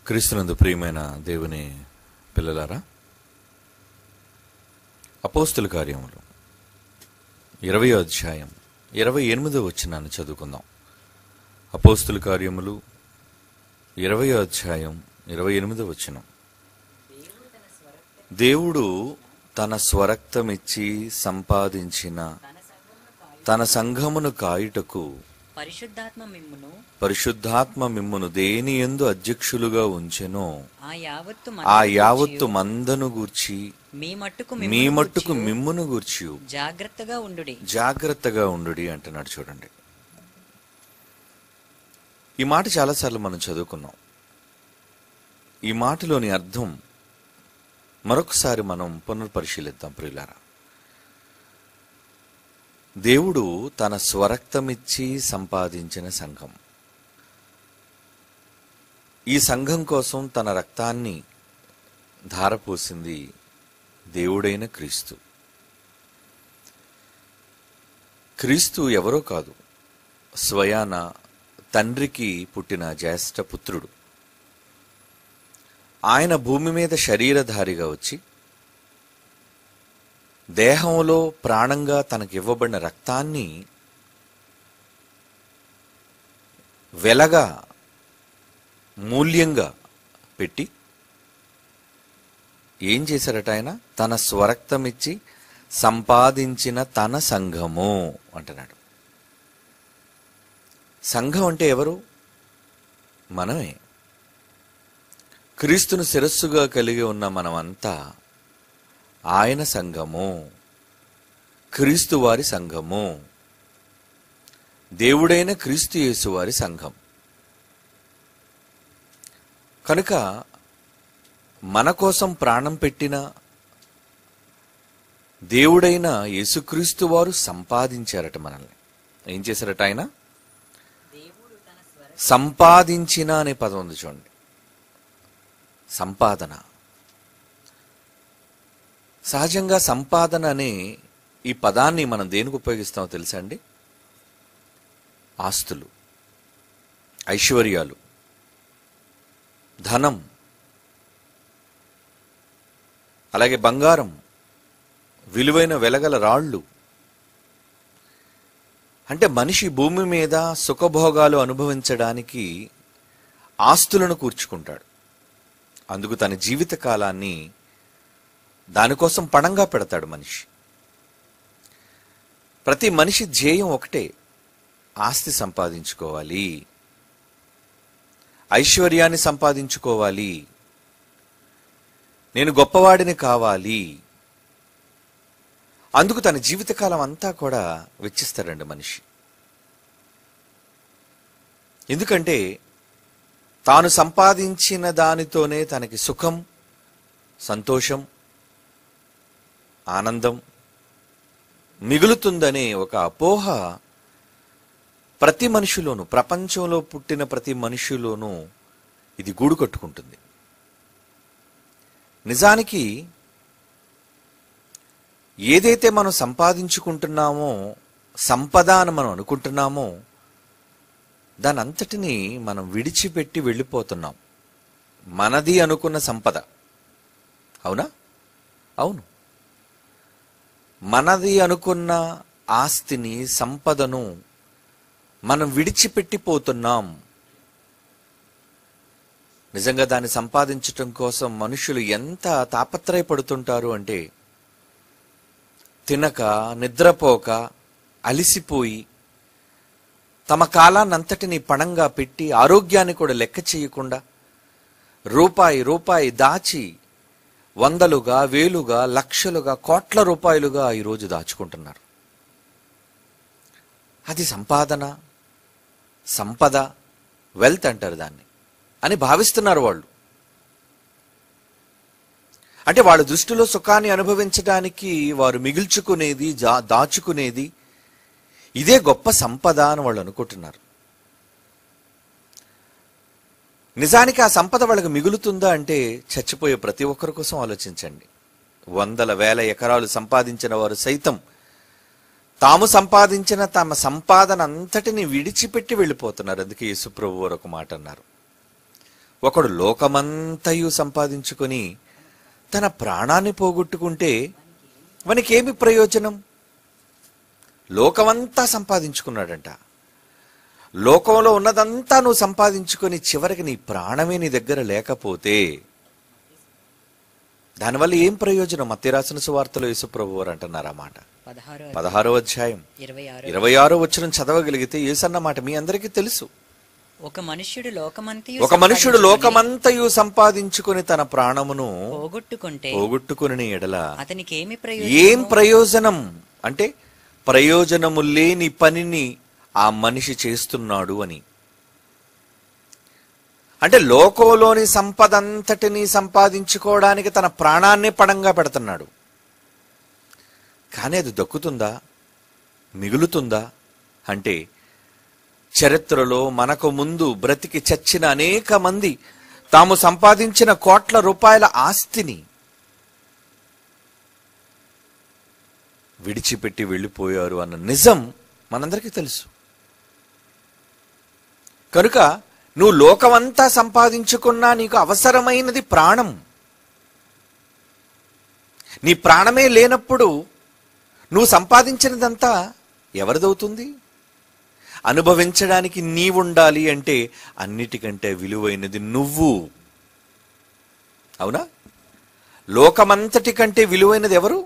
క్రీస్తునందు ప్రియమైన దేవుని పిల్లలారా అపోస్తుల కార్యములు ఇరవై అధ్యాయం ఇరవై ఎనిమిదో వచ్చినాన్ని చదువుకుందాం అపోస్తుల కార్యములు ఇరవై అధ్యాయం ఇరవై ఎనిమిదో వచ్చినం దేవుడు తన స్వరక్తమిచ్చి సంపాదించిన తన సంఘమును కాయుటకు పరిశుద్ధాత్మ మిమ్మును పరిశుద్ధాత్మ మిమ్మును దేని ఎందు అధ్యక్షులుగా ఉంచెనో ఆ యావత్తు ఆ మందను యావత్తు గూర్చియు, మందను గూర్చి మీ మట్టుకు మీ మిమ్మును మట్టుకు గూర్చియు మిమ్మును గూర్చి జాగ్రత్తగా ఉండుడి జాగ్రత్తగా ఉండుడి అంటున్నాడు చూడండి ఈ మాట చాలాసార్లు మనం చదువుకున్నాం ఈ మాటలోని అర్థం మరొకసారి మనం పునర్పరిశీలిద్దాం ప్రియులారా దేవుడు తన స్వరక్తమిచ్చి సంపాదించిన సంఘం ఈ సంఘం కోసం తన రక్తాన్ని ధారపోసింది దేవుడైన క్రీస్తు క్రీస్తు ఎవరో కాదు స్వయాన తండ్రికి పుట్టిన జ్యేష్ఠ పుత్రుడు ఆయన భూమి మీద శరీరధారిగా వచ్చి దేహంలో ప్రాణంగా తనకి ఇవ్వబడిన రక్తాన్ని వెలగా మూల్యంగా పెట్టి ఏం చేశారట ఆయన తన స్వరక్తమిచ్చి సంపాదించిన తన సంఘము అంటున్నాడు సంఘం అంటే ఎవరు మనమే క్రీస్తును శిరస్సుగా కలిగి ఉన్న మనమంతా ఆయన సంఘము క్రీస్తు వారి సంఘము దేవుడైన క్రీస్తు యేసు వారి సంఘం కనుక మన కోసం ప్రాణం పెట్టిన దేవుడైన యేసుక్రీస్తు వారు సంపాదించారట మనల్ని ఏం చేశారట ఆయన సంపాదించిన అనే పదం ఉంది చూడండి సంపాదన సహజంగా సంపాదన అనే ఈ పదాన్ని మనం దేనికి ఉపయోగిస్తామో తెలుసా అండి ఆస్తులు ఐశ్వర్యాలు ధనం అలాగే బంగారం విలువైన వెలగల రాళ్ళు అంటే మనిషి భూమి మీద సుఖభోగాలు అనుభవించడానికి ఆస్తులను కూర్చుకుంటాడు అందుకు తన జీవిత కాలాన్ని దానికోసం పణంగా పెడతాడు మనిషి ప్రతి మనిషి ధ్యేయం ఒకటే ఆస్తి సంపాదించుకోవాలి ఐశ్వర్యాన్ని సంపాదించుకోవాలి నేను గొప్పవాడిని కావాలి అందుకు తన జీవితకాలం అంతా కూడా వెచ్చిస్తాడండి మనిషి ఎందుకంటే తాను సంపాదించిన దానితోనే తనకి సుఖం సంతోషం ఆనందం మిగులుతుందనే ఒక అపోహ ప్రతి మనిషిలోనూ ప్రపంచంలో పుట్టిన ప్రతి మనిషిలోనూ ఇది గూడు కట్టుకుంటుంది నిజానికి ఏదైతే మనం సంపాదించుకుంటున్నామో సంపద అని మనం అనుకుంటున్నామో దాని అంతటిని మనం విడిచిపెట్టి వెళ్ళిపోతున్నాం మనది అనుకున్న సంపద అవునా అవును మనది అనుకున్న ఆస్తిని సంపదను మనం విడిచిపెట్టిపోతున్నాం నిజంగా దాన్ని సంపాదించటం కోసం మనుషులు ఎంత తాపత్రయపడుతుంటారు అంటే తినక నిద్రపోక అలిసిపోయి తమ కాలాన్నంతటిని పణంగా పెట్టి ఆరోగ్యాన్ని కూడా లెక్క చేయకుండా రూపాయి రూపాయి దాచి వందలుగా వేలుగా లక్షలుగా కోట్ల రూపాయలుగా ఈరోజు దాచుకుంటున్నారు అది సంపాదన సంపద వెల్త్ అంటారు దాన్ని అని భావిస్తున్నారు వాళ్ళు అంటే వాళ్ళ దృష్టిలో సుఖాన్ని అనుభవించడానికి వారు మిగిల్చుకునేది జా- దాచుకునేది ఇదే గొప్ప సంపద అని వాళ్ళు అనుకుంటున్నారు నిజానికి ఆ సంపద వాళ్ళకి మిగులుతుందా అంటే చచ్చిపోయే ప్రతి ఒక్కరి కోసం ఆలోచించండి వందల వేల ఎకరాలు సంపాదించిన వారు సైతం తాము సంపాదించిన తమ సంపాదన అంతటిని విడిచిపెట్టి వెళ్ళిపోతున్నారు అందుకే యేసుప్రభు వారు ఒక మాట అన్నారు ఒకడు లోకమంతయు సంపాదించుకొని తన ప్రాణాన్ని పోగొట్టుకుంటే వానికేమి ప్రయోజనం లోకమంతా సంపాదించుకున్నాడంట లోకంలో ఉన్నదంతా నువ్వు సంపాదించుకొని చివరికి నీ ప్రాణమే నీ దగ్గర లేకపోతే దానివల్ల ఏం ప్రయోజనం మత్తి రాసిన సువార్తలో యేసుప్రభు వారు అంటున్నారు ఆ మాట పదహారో పదహారో అధ్యాయం ఇరవై ఆరు ఇరవై ఆరో వచ్చిన చదవగలిగితే యేసన్న మాట మీ అందరికీ తెలుసు ఒక మనుష్యుడు లోకమంతయు ఒక మనుష్యుడు సంపాదించుకొని లోకమంతయు సంపాదించుకొని తన ప్రాణమును పోగొట్టుకుంటే పోగొట్టుకుని ఎడల అతనికి ఏమి ఏం ప్రయోజనం ప్రయోజనం అంటే ప్రయోజనము లేని పనిని ఆ మనిషి చేస్తున్నాడు అని అంటే లోకంలోని సంపద అంతటిని సంపాదించుకోవడానికి తన ప్రాణాన్నే పడంగా పెడుతున్నాడు కానీ అది దక్కుతుందా మిగులుతుందా అంటే చరిత్రలో మనకు ముందు బ్రతికి చచ్చిన అనేక మంది తాము సంపాదించిన కోట్ల రూపాయల ఆస్తిని విడిచిపెట్టి వెళ్ళిపోయారు అన్న నిజం మనందరికీ తెలుసు కనుక నువ్వు లోకమంతా సంపాదించుకున్నా నీకు అవసరమైనది ప్రాణం నీ ప్రాణమే లేనప్పుడు నువ్వు సంపాదించినదంతా ఎవరిదవుతుంది అనుభవించడానికి నీవుండాలి అంటే అన్నిటికంటే విలువైనది నువ్వు అవునా లోకమంతటి కంటే విలువైనది ఎవరు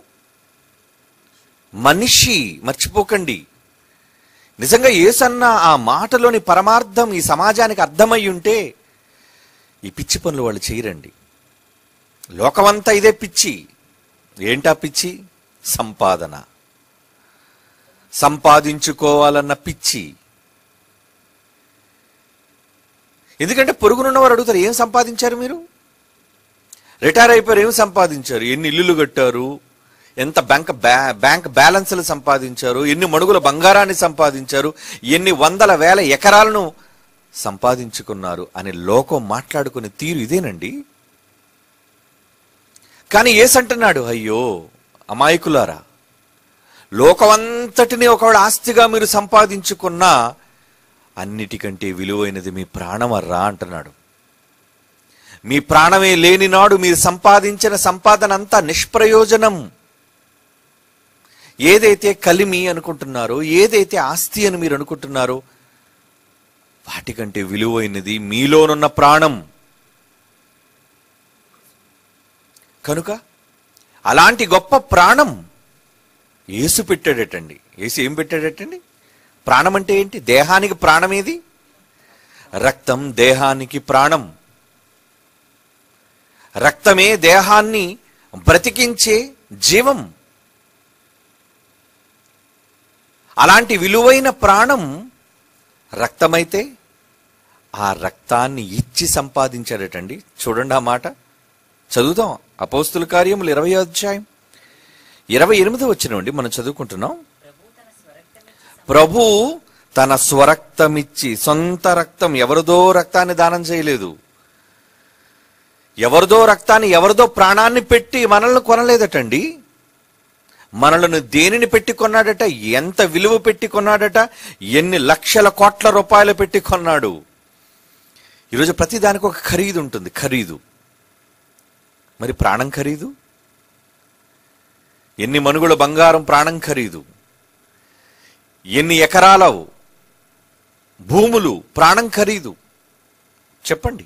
మనిషి మర్చిపోకండి నిజంగా ఏసన్న ఆ మాటలోని పరమార్థం ఈ సమాజానికి అర్థమై ఉంటే ఈ పిచ్చి పనులు వాళ్ళు చేయరండి లోకమంతా ఇదే పిచ్చి ఏంటా పిచ్చి సంపాదన సంపాదించుకోవాలన్న పిచ్చి ఎందుకంటే పొరుగునున్నవారు అడుగుతారు ఏం సంపాదించారు మీరు రిటైర్ అయిపోయారు ఏం సంపాదించారు ఎన్ని ఇల్లులు కట్టారు ఎంత బ్యాంక్ బ్యా- బ్యాంక్ బ్యాలెన్స్లు సంపాదించారు ఎన్ని మణుగుల బంగారాన్ని సంపాదించారు ఎన్ని వందల వేల ఎకరాలను సంపాదించుకున్నారు అని లోకం మాట్లాడుకునే తీరు ఇదేనండి కానీ ఏసంటున్నాడు అయ్యో అమాయకులారా లోకమంతటిని ఒకవేళ ఆస్తిగా మీరు సంపాదించుకున్నా అన్నిటికంటే విలువైనది మీ ప్రాణమర్రా అంటున్నాడు మీ ప్రాణమే లేని నాడు మీరు సంపాదించిన సంపాదన అంతా నిష్ప్రయోజనం ఏదైతే కలిమి అనుకుంటున్నారో ఏదైతే ఆస్తి అని మీరు అనుకుంటున్నారో వాటికంటే విలువైనది మీలోనున్న ప్రాణం కనుక అలాంటి గొప్ప ప్రాణం యేసు పెట్టాడటండి యేసు ఏం పెట్టాడటండి ప్రాణం అంటే ఏంటి దేహానికి ప్రాణం ఏది రక్తం దేహానికి ప్రాణం రక్తమే దేహాన్ని బ్రతికించే జీవం అలాంటి విలువైన ప్రాణం రక్తమైతే ఆ రక్తాన్ని ఇచ్చి సంపాదించాడటండి చూడండి ఆ మాట చదువుదాం అపోస్తుల కార్యములు ఇరవై అధ్యాయం ఇరవై ఎనిమిది వచ్చినండి మనం చదువుకుంటున్నాం ప్రభు తన స్వరక్తమిచ్చి సొంత రక్తం ఎవరిదో రక్తాన్ని దానం చేయలేదు ఎవరిదో రక్తాన్ని ఎవరిదో ప్రాణాన్ని పెట్టి మనల్ని కొనలేదటండి మనలను దేనిని పెట్టి కొన్నాడట ఎంత విలువ పెట్టి కొన్నాడట ఎన్ని లక్షల కోట్ల రూపాయలు పెట్టి కొన్నాడు ఈరోజు ప్రతి దానికి ఒక ఖరీదు ఉంటుంది ఖరీదు మరి ప్రాణం ఖరీదు ఎన్ని మనుగుల బంగారం ప్రాణం ఖరీదు ఎన్ని ఎకరాల భూములు ప్రాణం ఖరీదు చెప్పండి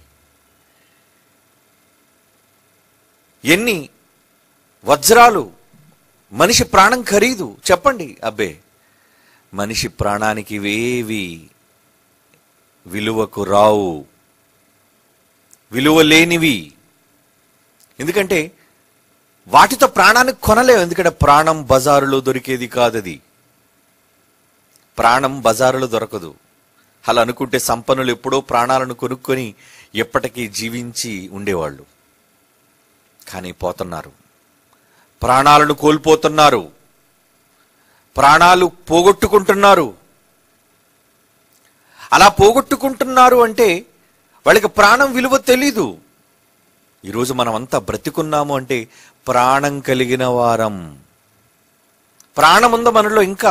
ఎన్ని వజ్రాలు మనిషి ప్రాణం ఖరీదు చెప్పండి అబ్బే మనిషి ప్రాణానికి ఇవేవి విలువకు రావు విలువ లేనివి ఎందుకంటే వాటితో ప్రాణాన్ని కొనలేవు ఎందుకంటే ప్రాణం బజారులో దొరికేది కాదది ప్రాణం బజారులో దొరకదు అలా అనుకుంటే సంపన్నులు ఎప్పుడో ప్రాణాలను కొనుక్కొని ఎప్పటికీ జీవించి ఉండేవాళ్ళు కానీ పోతున్నారు ప్రాణాలను కోల్పోతున్నారు ప్రాణాలు పోగొట్టుకుంటున్నారు అలా పోగొట్టుకుంటున్నారు అంటే వాళ్ళకి ప్రాణం విలువ తెలీదు ఈరోజు మనం అంతా బ్రతికున్నాము అంటే ప్రాణం కలిగిన వారం ప్రాణం ఉందా మనలో ఇంకా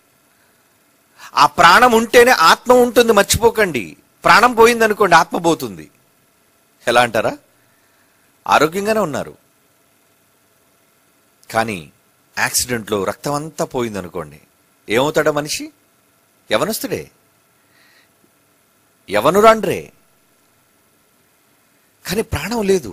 ఆ ప్రాణం ఉంటేనే ఆత్మ ఉంటుంది మర్చిపోకండి ప్రాణం పోయింది అనుకోండి ఆత్మ పోతుంది ఎలా అంటారా ఆరోగ్యంగానే ఉన్నారు కానీ యాక్సిడెంట్లో రక్తం అంతా పోయిందనుకోండి ఏమవుతాడా మనిషి యవనస్తుడే యవనురాండ్రే కానీ ప్రాణం లేదు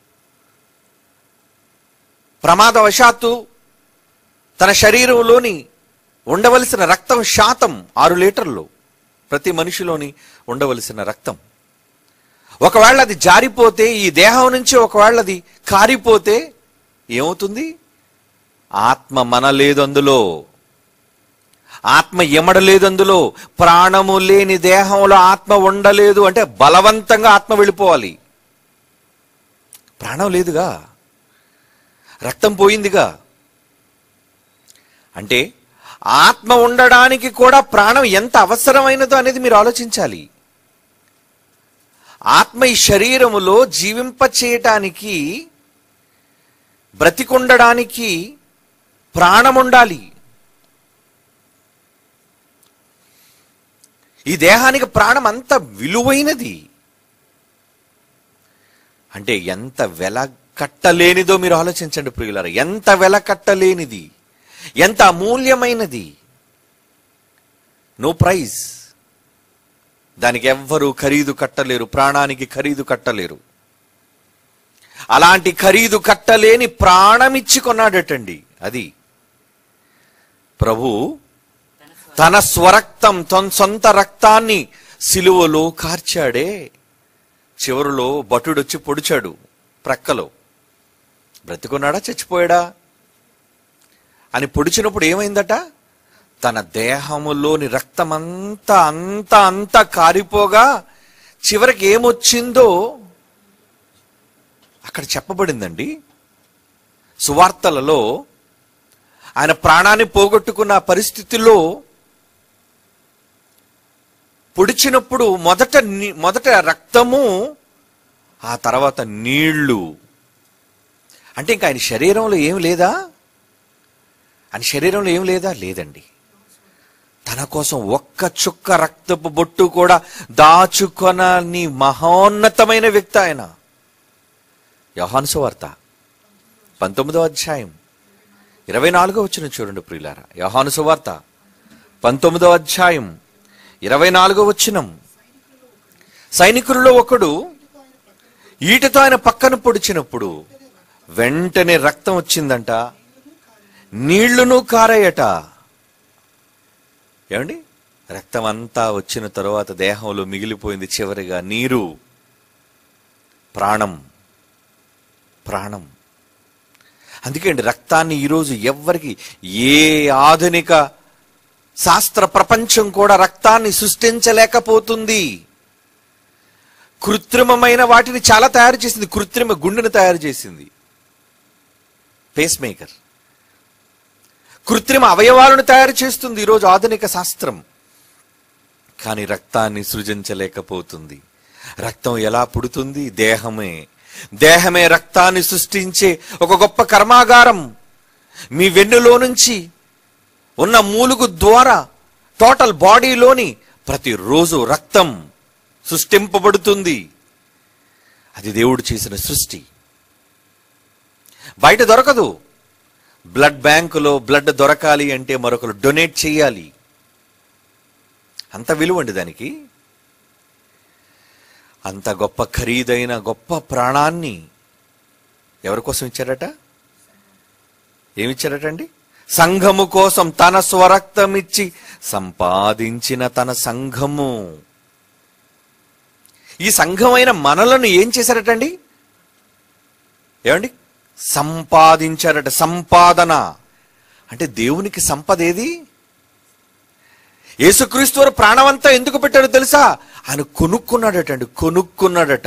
ప్రమాదవశాత్తు తన శరీరంలోని ఉండవలసిన రక్తం శాతం ఆరు లీటర్లు ప్రతి మనిషిలోని ఉండవలసిన రక్తం ఒకవేళ అది జారిపోతే ఈ దేహం నుంచి ఒకవేళ అది కారిపోతే ఏమవుతుంది ఆత్మ మన లేదు అందులో ఆత్మ ఎమడలేదు అందులో ప్రాణము లేని దేహంలో ఆత్మ ఉండలేదు అంటే బలవంతంగా ఆత్మ వెళ్ళిపోవాలి ప్రాణం లేదుగా రక్తం పోయిందిగా అంటే ఆత్మ ఉండడానికి కూడా ప్రాణం ఎంత అవసరమైనదో అనేది మీరు ఆలోచించాలి ఆత్మ ఈ శరీరములో జీవింప చేయటానికి బ్రతికుండడానికి ప్రాణం ఉండాలి ఈ దేహానికి ప్రాణం అంత విలువైనది అంటే ఎంత వెల కట్టలేనిదో మీరు ఆలోచించండి ప్రియులారా ఎంత వెల కట్టలేనిది ఎంత అమూల్యమైనది నో ప్రైజ్ దానికి ఎవ్వరూ ఖరీదు కట్టలేరు ప్రాణానికి ఖరీదు కట్టలేరు అలాంటి ఖరీదు కట్టలేని ప్రాణమిచ్చి కొన్నాడటండి అది ప్రభు తన స్వరక్తం తన సొంత రక్తాన్ని సిలువలో కార్చాడే చివరిలో భటుడొచ్చి పొడిచాడు ప్రక్కలో బ్రతికున్నాడా చచ్చిపోయాడా అని పొడిచినప్పుడు ఏమైందట తన దేహములోని రక్తమంతా అంతా అంతా కారిపోగా చివరికి ఏమొచ్చిందో అక్కడ చెప్పబడిందండి సువార్తలలో ఆయన ప్రాణాన్ని పోగొట్టుకున్న పరిస్థితిలో పొడిచినప్పుడు మొదట ని- మొదట రక్తము ఆ తర్వాత నీళ్లు అంటే ఇంకా ఆయన శరీరంలో ఏం లేదా ఆయన శరీరంలో ఏం లేదా లేదండి తన కోసం ఒక్క చుక్క రక్తపు బొట్టు కూడా దాచుకొనని మహోన్నతమైన వ్యక్తి ఆయన యోహాను సువార్త పంతొమ్మిదో అధ్యాయం ఇరవై నాలుగో వచ్చిన చూడండి ప్రియులారా యోహాను సువార్త పంతొమ్మిదో అధ్యాయం ఇరవై నాలుగో వచ్చినం సైనికులలో ఒకడు ఈటతో ఆయన పక్కన పొడిచినప్పుడు వెంటనే రక్తం వచ్చిందంట నీళ్లును కారాయట ఏమండి రక్తం అంతా వచ్చిన తరువాత దేహంలో మిగిలిపోయింది చివరిగా నీరు ప్రాణం ప్రాణం అందుకే అండి రక్తాన్ని ఈరోజు ఎవ్వరికి ఏ ఆధునిక శాస్త్ర ప్రపంచం కూడా రక్తాన్ని సృష్టించలేకపోతుంది కృత్రిమమైన వాటిని చాలా తయారు చేసింది కృత్రిమ గుండెను తయారు చేసింది పేస్ మేకర్ కృత్రిమ అవయవాలను తయారు చేస్తుంది ఈరోజు ఆధునిక శాస్త్రం కానీ రక్తాన్ని సృజించలేకపోతుంది రక్తం ఎలా పుడుతుంది దేహమే దేహమే రక్తాన్ని సృష్టించే ఒక గొప్ప కర్మాగారం మీ వెన్నులో నుంచి ఉన్న మూలుగు ద్వారా టోటల్ బాడీలోని ప్రతిరోజు రక్తం సృష్టింపబడుతుంది అది దేవుడు చేసిన సృష్టి బయట దొరకదు బ్లడ్ బ్యాంకులో బ్లడ్ దొరకాలి అంటే మరొకరు డొనేట్ చేయాలి అంత విలువండి దానికి అంత గొప్ప ఖరీదైన గొప్ప ప్రాణాన్ని ఎవరి కోసం ఇచ్చారట ఏమిచ్చారటండి సంఘము కోసం తన స్వరక్తమిచ్చి సంపాదించిన తన సంఘము ఈ సంఘమైన మనలను ఏం చేశారటండి ఏమండి సంపాదించారట సంపాదన అంటే దేవునికి సంపద ఏది యేసుక్రీస్తు వారు ప్రాణమంతా ఎందుకు పెట్టాడో తెలుసా ఆయన కొనుక్కున్నాడటండి కొనుక్కున్నాడట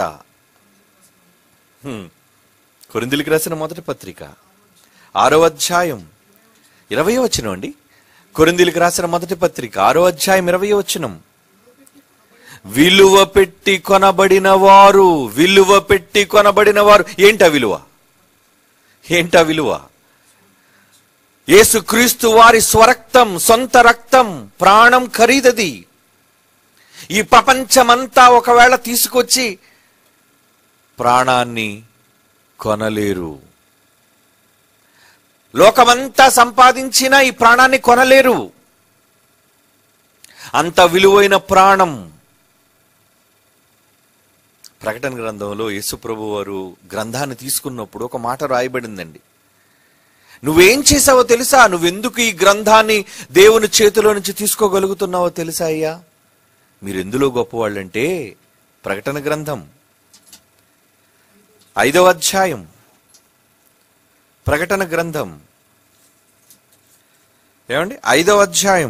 హ్మ్. కొరింథీయులకు రాసిన మొదటి పత్రిక ఆరో అధ్యాయం ఇరవై వచనం అండి కొరిందీలకు రాసిన మొదటి పత్రిక ఆరో అధ్యాయం ఇరవై వచనం విలువ పెట్టి కొనబడిన వారు విలువ పెట్టి కొనబడిన వారు ఏంటా విలువ ఏంటా విలువ యేసుక్రీస్తు వారి స్వరక్తం సొంత రక్తం ప్రాణం ఖరీదది ఈ ప్రపంచమంతా ఒకవేళ తీసుకొచ్చి ప్రాణాన్ని కొనలేరు లోకమంతా సంపాదించిన ఈ ప్రాణాన్ని కొనలేరు అంత విలువైన ప్రాణం ప్రకటన గ్రంథంలో యేసుప్రభు వారు గ్రంథాన్ని తీసుకున్నప్పుడు ఒక మాట రాయబడిందండి నువ్వేం చేసావో తెలుసా నువ్వెందుకు ఈ గ్రంథాన్ని దేవుని చేతిలో నుంచి తీసుకోగలుగుతున్నావో తెలుసా అయ్యా మీరు ఎందులో గొప్పవాళ్ళంటే ప్రకటన గ్రంథం ఐదవ అధ్యాయం ప్రకటన గ్రంథం ఏమండి ఐదవ అధ్యాయం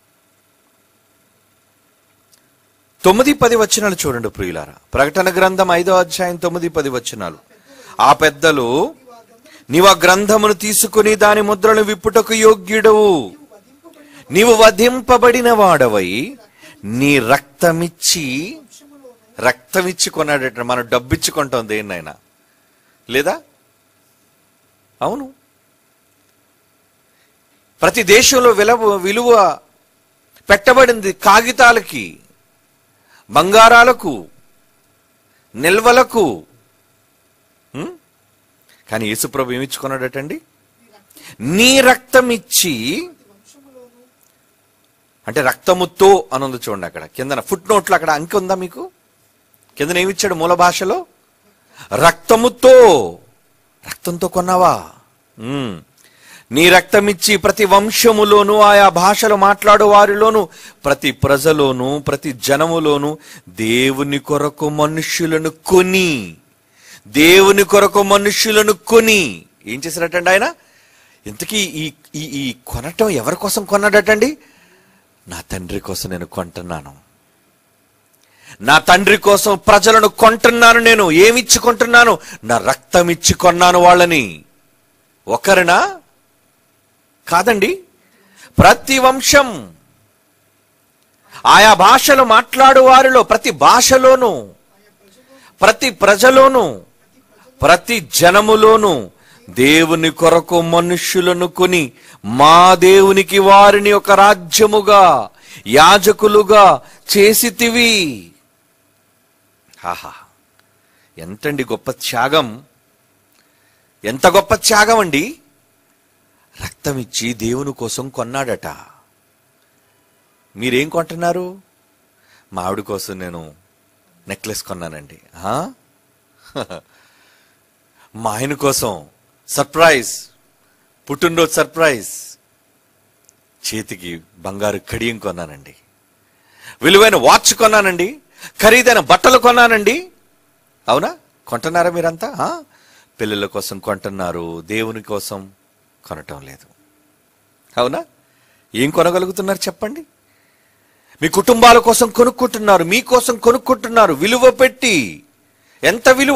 తొమ్మిది పది వచనాలు చూడండి ప్రియులారా ప్రకటన గ్రంథం ఐదవ అధ్యాయం తొమ్మిది పది వచనాలు ఆ పెద్దలు నీవు ఆ గ్రంథమును తీసుకుని దాని ముద్రను విప్పుటకు యోగ్యుడవు నీవు వధింపబడిన వాడవై నీ రక్తమిచ్చి రక్తమిచ్చి కొన్నాడట మనం డబ్బిచ్చి కొంటాం దేన్నైనా లేదా అవును ప్రతి దేశంలో విలువ విలువ పెట్టబడింది కాగితాలకి బంగారాలకు నిల్వలకు ఉం? కానీ యేసుప్రభు ఏమి ఇచ్చుకున్నాడటండి నీ రక్తం ఇచ్చి అంటే రక్తముతో అని ఉంది చూడండి అక్కడ కిందన ఫుట్ నోట్లో అక్కడ అంకె ఉందా మీకు కిందన ఏమిచ్చాడు మూల భాషలో రక్తముతో రక్తంతో కొన్నావా ఉమ్. నీ రక్తమిచ్చి ప్రతి వంశములోను ఆయా భాషలు మాట్లాడు వారిలోను ప్రతి ప్రజలోను ప్రతి జనములోను దేవుని కొరకు మనుష్యులను కొని దేవుని కొరకు మనుష్యులను కొని ఏం చేశారటండి ఆయన ఇంతకీ ఈ ఈ ఈ కొనటం ఎవరి కోసం కొన్నాడటండి నా తండ్రి కోసం నేను కొంటున్నాను నా తండ్రి కోసం ప్రజలను కొంటున్నాను నేను ఏమిచ్చి కొంటున్నాను నా రక్తం ఇచ్చి కొన్నాను వాళ్ళని ఒకరినా కాదండి ప్రతి వంశం ఆయా భాషలు మాట్లాడు వారిలో ప్రతి భాషలోనూ ప్రతి ప్రజలోనూ ప్రతి జనములోనూ దేవుని కొరకు మనుష్యులను కొని మా దేవునికి వారిని ఒక రాజ్యముగా యాజకులుగా చేసితివి ఆహా ఎంతండి గొప్ప త్యాగం ఎంత గొప్ప త్యాగం అండి రక్తం ఇచ్చి దేవుని కోసం కొన్నాడట మీరేం కొంటున్నారు మా ఆవిడ కోసం నేను నెక్లెస్ కొన్నానండి ఆ? మా ఆయన కోసం సర్ప్రైజ్ పుట్టినరోజు సర్ప్రైజ్ చేతికి బంగారు కడియం కొన్నానండి విలువైన వాచ్ కొన్నానండి ఖరీదైన బట్టలు కొన్నానండి అవునా కొంటున్నారా మీరంతా ఆ? పిల్లల కోసం కొంటున్నారు దేవుని కోసం కొనటం లేదు అవునా ఏం కొనగలుగుతున్నారు చెప్పండి మీ కుటుంబాల కోసం కొనుక్కుంటున్నారు మీకోసం కొనుక్కుంటున్నారు విలువ పెట్టి ఎంత విలువ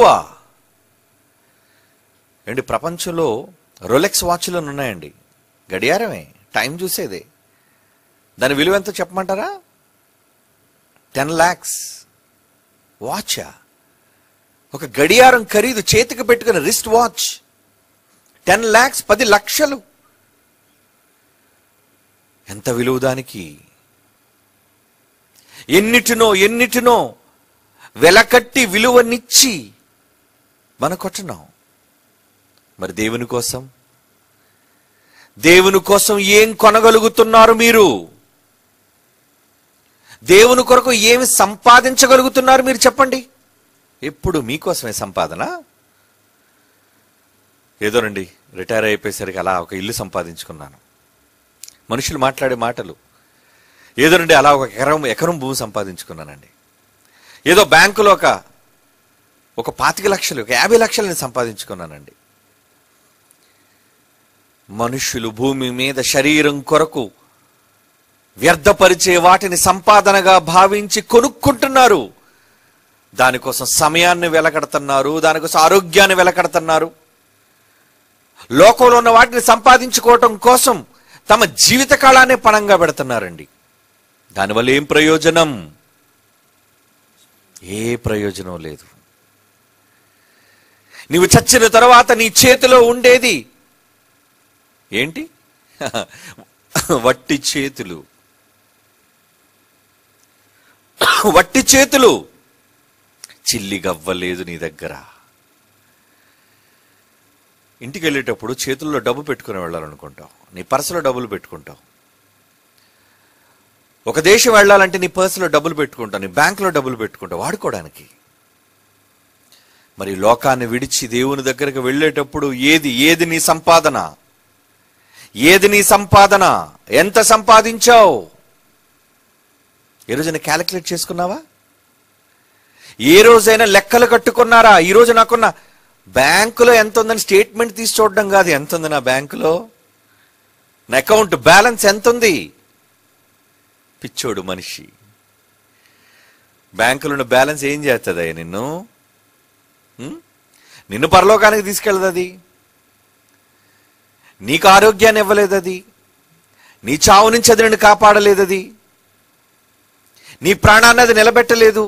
ఏంటి ప్రపంచంలో రొలెక్స్ వాచ్లు ఉన్నాయండి గడియారమే టైం చూసేదే దాని విలువ ఎంతో చెప్పమంటారా టెన్ ల్యాక్స్ వాచా ఒక గడియారం ఖరీదు చేతికి పెట్టుకున్న రిస్ట్ వాచ్ టెన్ ల్యాక్స్ పది లక్షలు ఎంత విలువ దానికి ఎన్నిటినో ఎన్నిటినో వెలకట్టి విలువనిచ్చి మన కొట్టున్నాం మరి దేవుని కోసం దేవుని కోసం ఏం కొనగలుగుతున్నారు మీరు దేవుని కొరకు ఏమి సంపాదించగలుగుతున్నారు మీరు చెప్పండి ఎప్పుడు మీకోసమే సంపాదన ఏదోనండి రిటైర్ అయిపోయేసరికి అలా ఒక ఇల్లు సంపాదించుకున్నాను మనుషులు మాట్లాడే మాటలు ఏదోనండి అలా ఒక ఎకరం ఎకరం భూమి సంపాదించుకున్నానండి ఏదో బ్యాంకులో ఒక ఒక పాతిక లక్షలు ఒక యాభై లక్షలు నేను సంపాదించుకున్నానండి మనుష్యులు భూమి మీద శరీరం కొరకు వ్యర్థపరిచే వాటిని సంపాదనగా భావించి కొనుక్కుంటున్నారు దానికోసం సమయాన్ని వెలకడుతున్నారు దానికోసం ఆరోగ్యాన్ని వెలకడుతున్నారు లోకంలో ఉన్న వాటిని సంపాదించుకోవటం కోసం తమ జీవిత కాలాన్ని పణంగా పెడుతున్నారండి దానివల్ల ఏం ప్రయోజనం ఏ ప్రయోజనం లేదు నీవు చచ్చిన తర్వాత నీ చేతిలో ఉండేది ఏంటి వట్టి చేతులు వట్టి చేతులు చిల్లి గవ్వలేదు నీ దగ్గర ఇంటికి వెళ్ళేటప్పుడు చేతుల్లో డబ్బు పెట్టుకుని వెళ్ళాలనుకుంటావు నీ పర్సులో డబ్బులు పెట్టుకుంటావు ఒక దేశం వెళ్ళాలంటే నీ పర్సులో డబ్బులు పెట్టుకుంటావు నీ బ్యాంకులో డబ్బులు పెట్టుకుంటావు వాడుకోవడానికి మరి లోకాన్ని విడిచి దేవుని దగ్గరకు వెళ్ళేటప్పుడు ఏది ఏది నీ సంపాదన ఏది నీ సంపాదన ఎంత సంపాదించావు ఏ రోజైనా క్యాలిక్యులేట్ చేసుకున్నావా ఏ రోజైనా లెక్కలు కట్టుకున్నారా ఈ రోజు నాకున్న బ్యాంకులో ఎంత ఉందని స్టేట్మెంట్ తీసి చూడడం కాదు ఎంత ఉంది నా బ్యాంకులో నా అకౌంట్ బ్యాలెన్స్ ఎంత ఉంది పిచ్చోడు మనిషి బ్యాంకులో ఉన్న బ్యాలెన్స్ ఏం చేస్తుంది అయ్యా నిన్ను ఉం? నిన్ను పరలోకానికి తీసుకెళ్ళదు అది నీకు ఆరోగ్యాన్ని ఇవ్వలేదు అది నీ చావు నుంచి అది నిన్ను కాపాడలేదు అది నీ ప్రాణాన్ని అది నిలబెట్టలేదు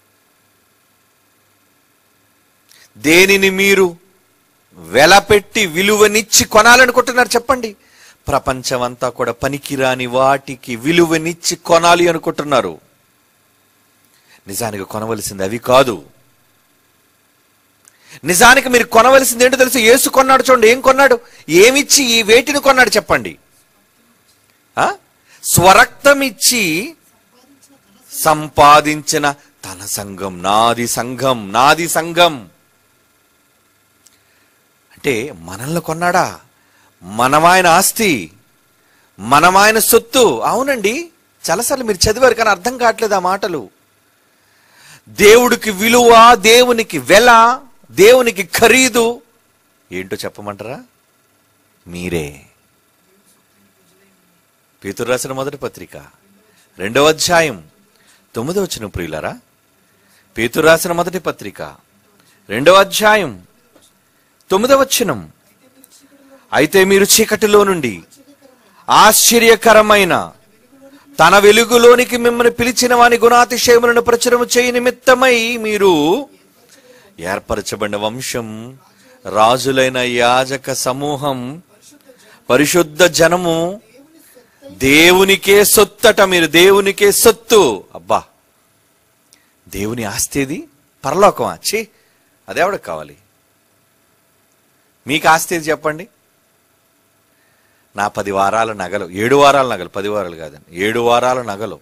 దేనిని మీరు వెలపెట్టి విలువనిచ్చి కొనాలనుకుంటున్నారు చెప్పండి ప్రపంచమంతా కూడా పనికిరాని వాటికి విలువనిచ్చి కొనాలి అనుకుంటున్నారు నిజానికి కొనవలసింది అవి కాదు నిజానికి మీరు కొనవలసింది ఏంటో తెలుసు యేసు కొన్నాడు చూడండి ఏం కొన్నాడు ఏమిచ్చి ఈ వేటిని కొన్నాడు చెప్పండి ఆ? స్వరక్తం ఇచ్చి సంపాదించిన తన సంఘం నాది సంఘం నాది సంఘం అంటే మనల్ని కొన్నాడా మనమాయన ఆస్తి మనమాయన సొత్తు అవునండి చాలాసార్లు మీరు చదివారు కానీ అర్థం కావట్లేదు ఆ మాటలు దేవుడికి విలువ దేవునికి వెల దేవునికి ఖరీదు ఏంటో చెప్పమంటారా మీరే పేతురు రాసిన మొదటి పత్రిక రెండవ అధ్యాయం తొమ్మిదో వచ్చిన ప్రియులరా పేతురు రాసిన మొదటి పత్రిక రెండవ అధ్యాయం తొమ్మిదవ వచనం అయితే మీరు చీకటిలో నుండి ఆశ్చర్యకరమైన తన వెలుగులోనికి మిమ్మల్ని పిలిచిన వాని గుణాతిశయములను ప్రచురము చేయి నిమిత్తమై మీరు ఏర్పరచబడిన వంశం రాజులైన యాజక సమూహం పరిశుద్ధ జనము దేవునికే సొత్తట మీరు దేవునికే సొత్తు అబ్బా దేవుని ఆస్తేది పరలోకమా ఛీ అదెవడికి కావాలి మీకు ఆస్తి ఏది చెప్పండి నా పది వారాల నగలు ఏడు వారాల నగలు పది వారాలు కాదండి ఏడు వారాల నగలు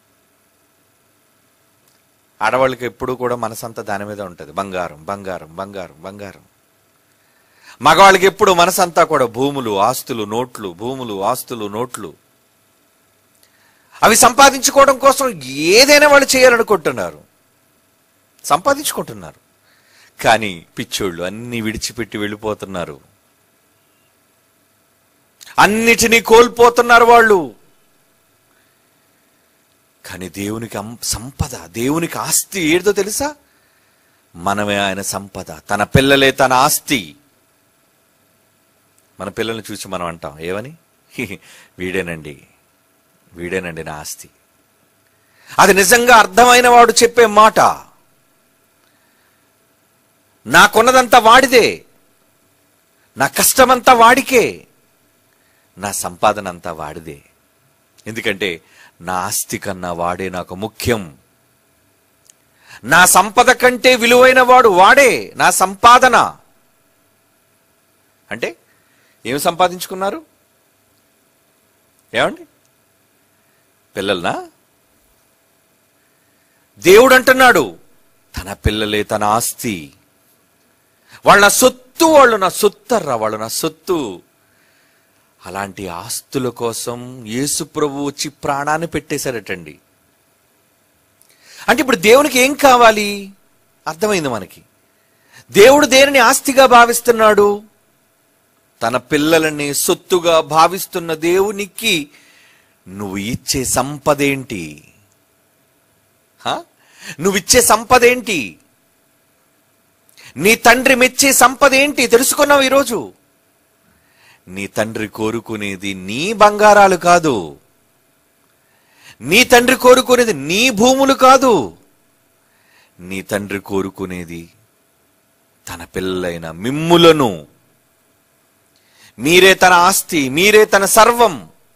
ఆడవాళ్ళకి ఎప్పుడు కూడా మనసంతా దాని మీద ఉంటుంది బంగారం బంగారం బంగారం బంగారం మగవాళ్ళకి ఎప్పుడు మనసంతా కూడా భూములు ఆస్తులు నోట్లు భూములు ఆస్తులు నోట్లు అవి సంపాదించుకోవడం కోసం ఏదైనా వాళ్ళు చేయాలనుకుంటున్నారు సంపాదించుకుంటున్నారు కానీ పిచ్చోళ్ళు అన్ని విడిచిపెట్టి వెళ్ళిపోతున్నారు అన్నిటినీ కోల్పోతున్నారు వాళ్ళు కానీ దేవునికి అం- సంపద దేవునికి ఆస్తి ఏదో తెలుసా మనమే ఆయన సంపద తన పిల్లలే తన ఆస్తి మన పిల్లల్ని చూసి మనం అంటాం ఏమని వీడేనండి వీడేనండి నా ఆస్తి అది నిజంగా అర్థమైన వాడు చెప్పే మాట నాకున్నదంతా వాడిదే నా కష్టమంతా వాడికే నా సంపాదన అంతా వాడిదే ఎందుకంటే నా ఆస్తి కన్నా వాడే నాకు ముఖ్యం నా సంపద కంటే విలువైన వాడు వాడే నా సంపాదన అంటే ఏం సంపాదించుకున్నారు ఏమండి పిల్లల్నా దేవుడు అంటున్నాడు తన పిల్లలే తన ఆస్తి వాళ్ళ నా సొత్తు వాళ్ళు నా సొత్తర్రా వాళ్ళు నా సొత్తు అలాంటి ఆస్తుల కోసం యేసు ప్రభు వచ్చి ప్రాణాన్ని పెట్టేశారటండి అంటే ఇప్పుడు దేవునికి ఏం కావాలి అర్థమైంది మనకి దేవుడు దేనిని ఆస్తిగా భావిస్తున్నాడు తన పిల్లలని సొత్తుగా భావిస్తున్న దేవునికి నువ్వు ఇచ్చే సంపదేంటి హా? నువ్విచ్చే సంపదేంటి నీ తండ్రి మెచ్చే సంపదేంటి తెలుసుకున్నావు ఈరోజు నీ తండ్రి కోరుకునేది నీ బంగారాలు కాదు నీ తండ్రి కోరుకునేది నీ భూములు కాదు నీ తండ్రి కోరుకునేది తన పిల్లలైన మిమ్ములను మీరే తన ఆస్తి మీరే తన సర్వం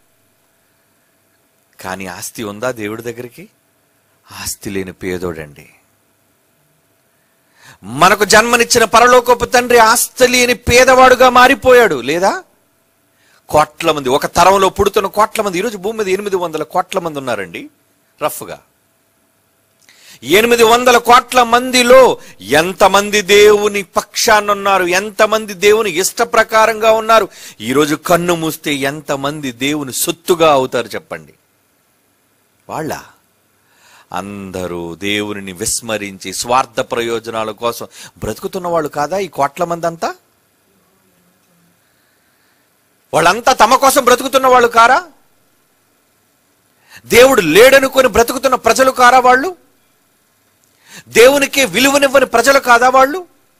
కానీ ఆస్తి ఉందా దేవుడి దగ్గరికి ఆస్తి లేని పేదోడండి మనకు జన్మనిచ్చిన పరలోకపు తండ్రి ఆస్తి లేని పేదవాడుగా మారిపోయాడు లేదా కోట్ల మంది ఒక తరంలో పుడుతున్న కోట్ల మంది ఈరోజు భూమి మీద ఎనిమిది వందల కోట్ల మంది ఉన్నారండి రఫ్గా ఎనిమిది వందల కోట్ల మందిలో ఎంతమంది దేవుని పక్షాన ఉన్నారు ఎంతమంది దేవుని ఇష్ట ప్రకారంగా ఉన్నారు ఈరోజు కన్ను మూస్తే ఎంతమంది దేవుని సొత్తుగా అవుతారు చెప్పండి వాళ్ళ అందరూ దేవుని విస్మరించి స్వార్థ ప్రయోజనాల కోసం బ్రతుకుతున్న వాళ్ళు కాదా ఈ కోట్ల మంది అంతా వాళ్ళంతా తమ కోసం బ్రతుకుతున్న వాళ్ళు కారా దేవుడు లేడనుకొని బ్రతుకుతున్న ప్రజలు కారా వాళ్ళు దేవునికి విలువనివ్వని ప్రజలు కాదా వాళ్ళు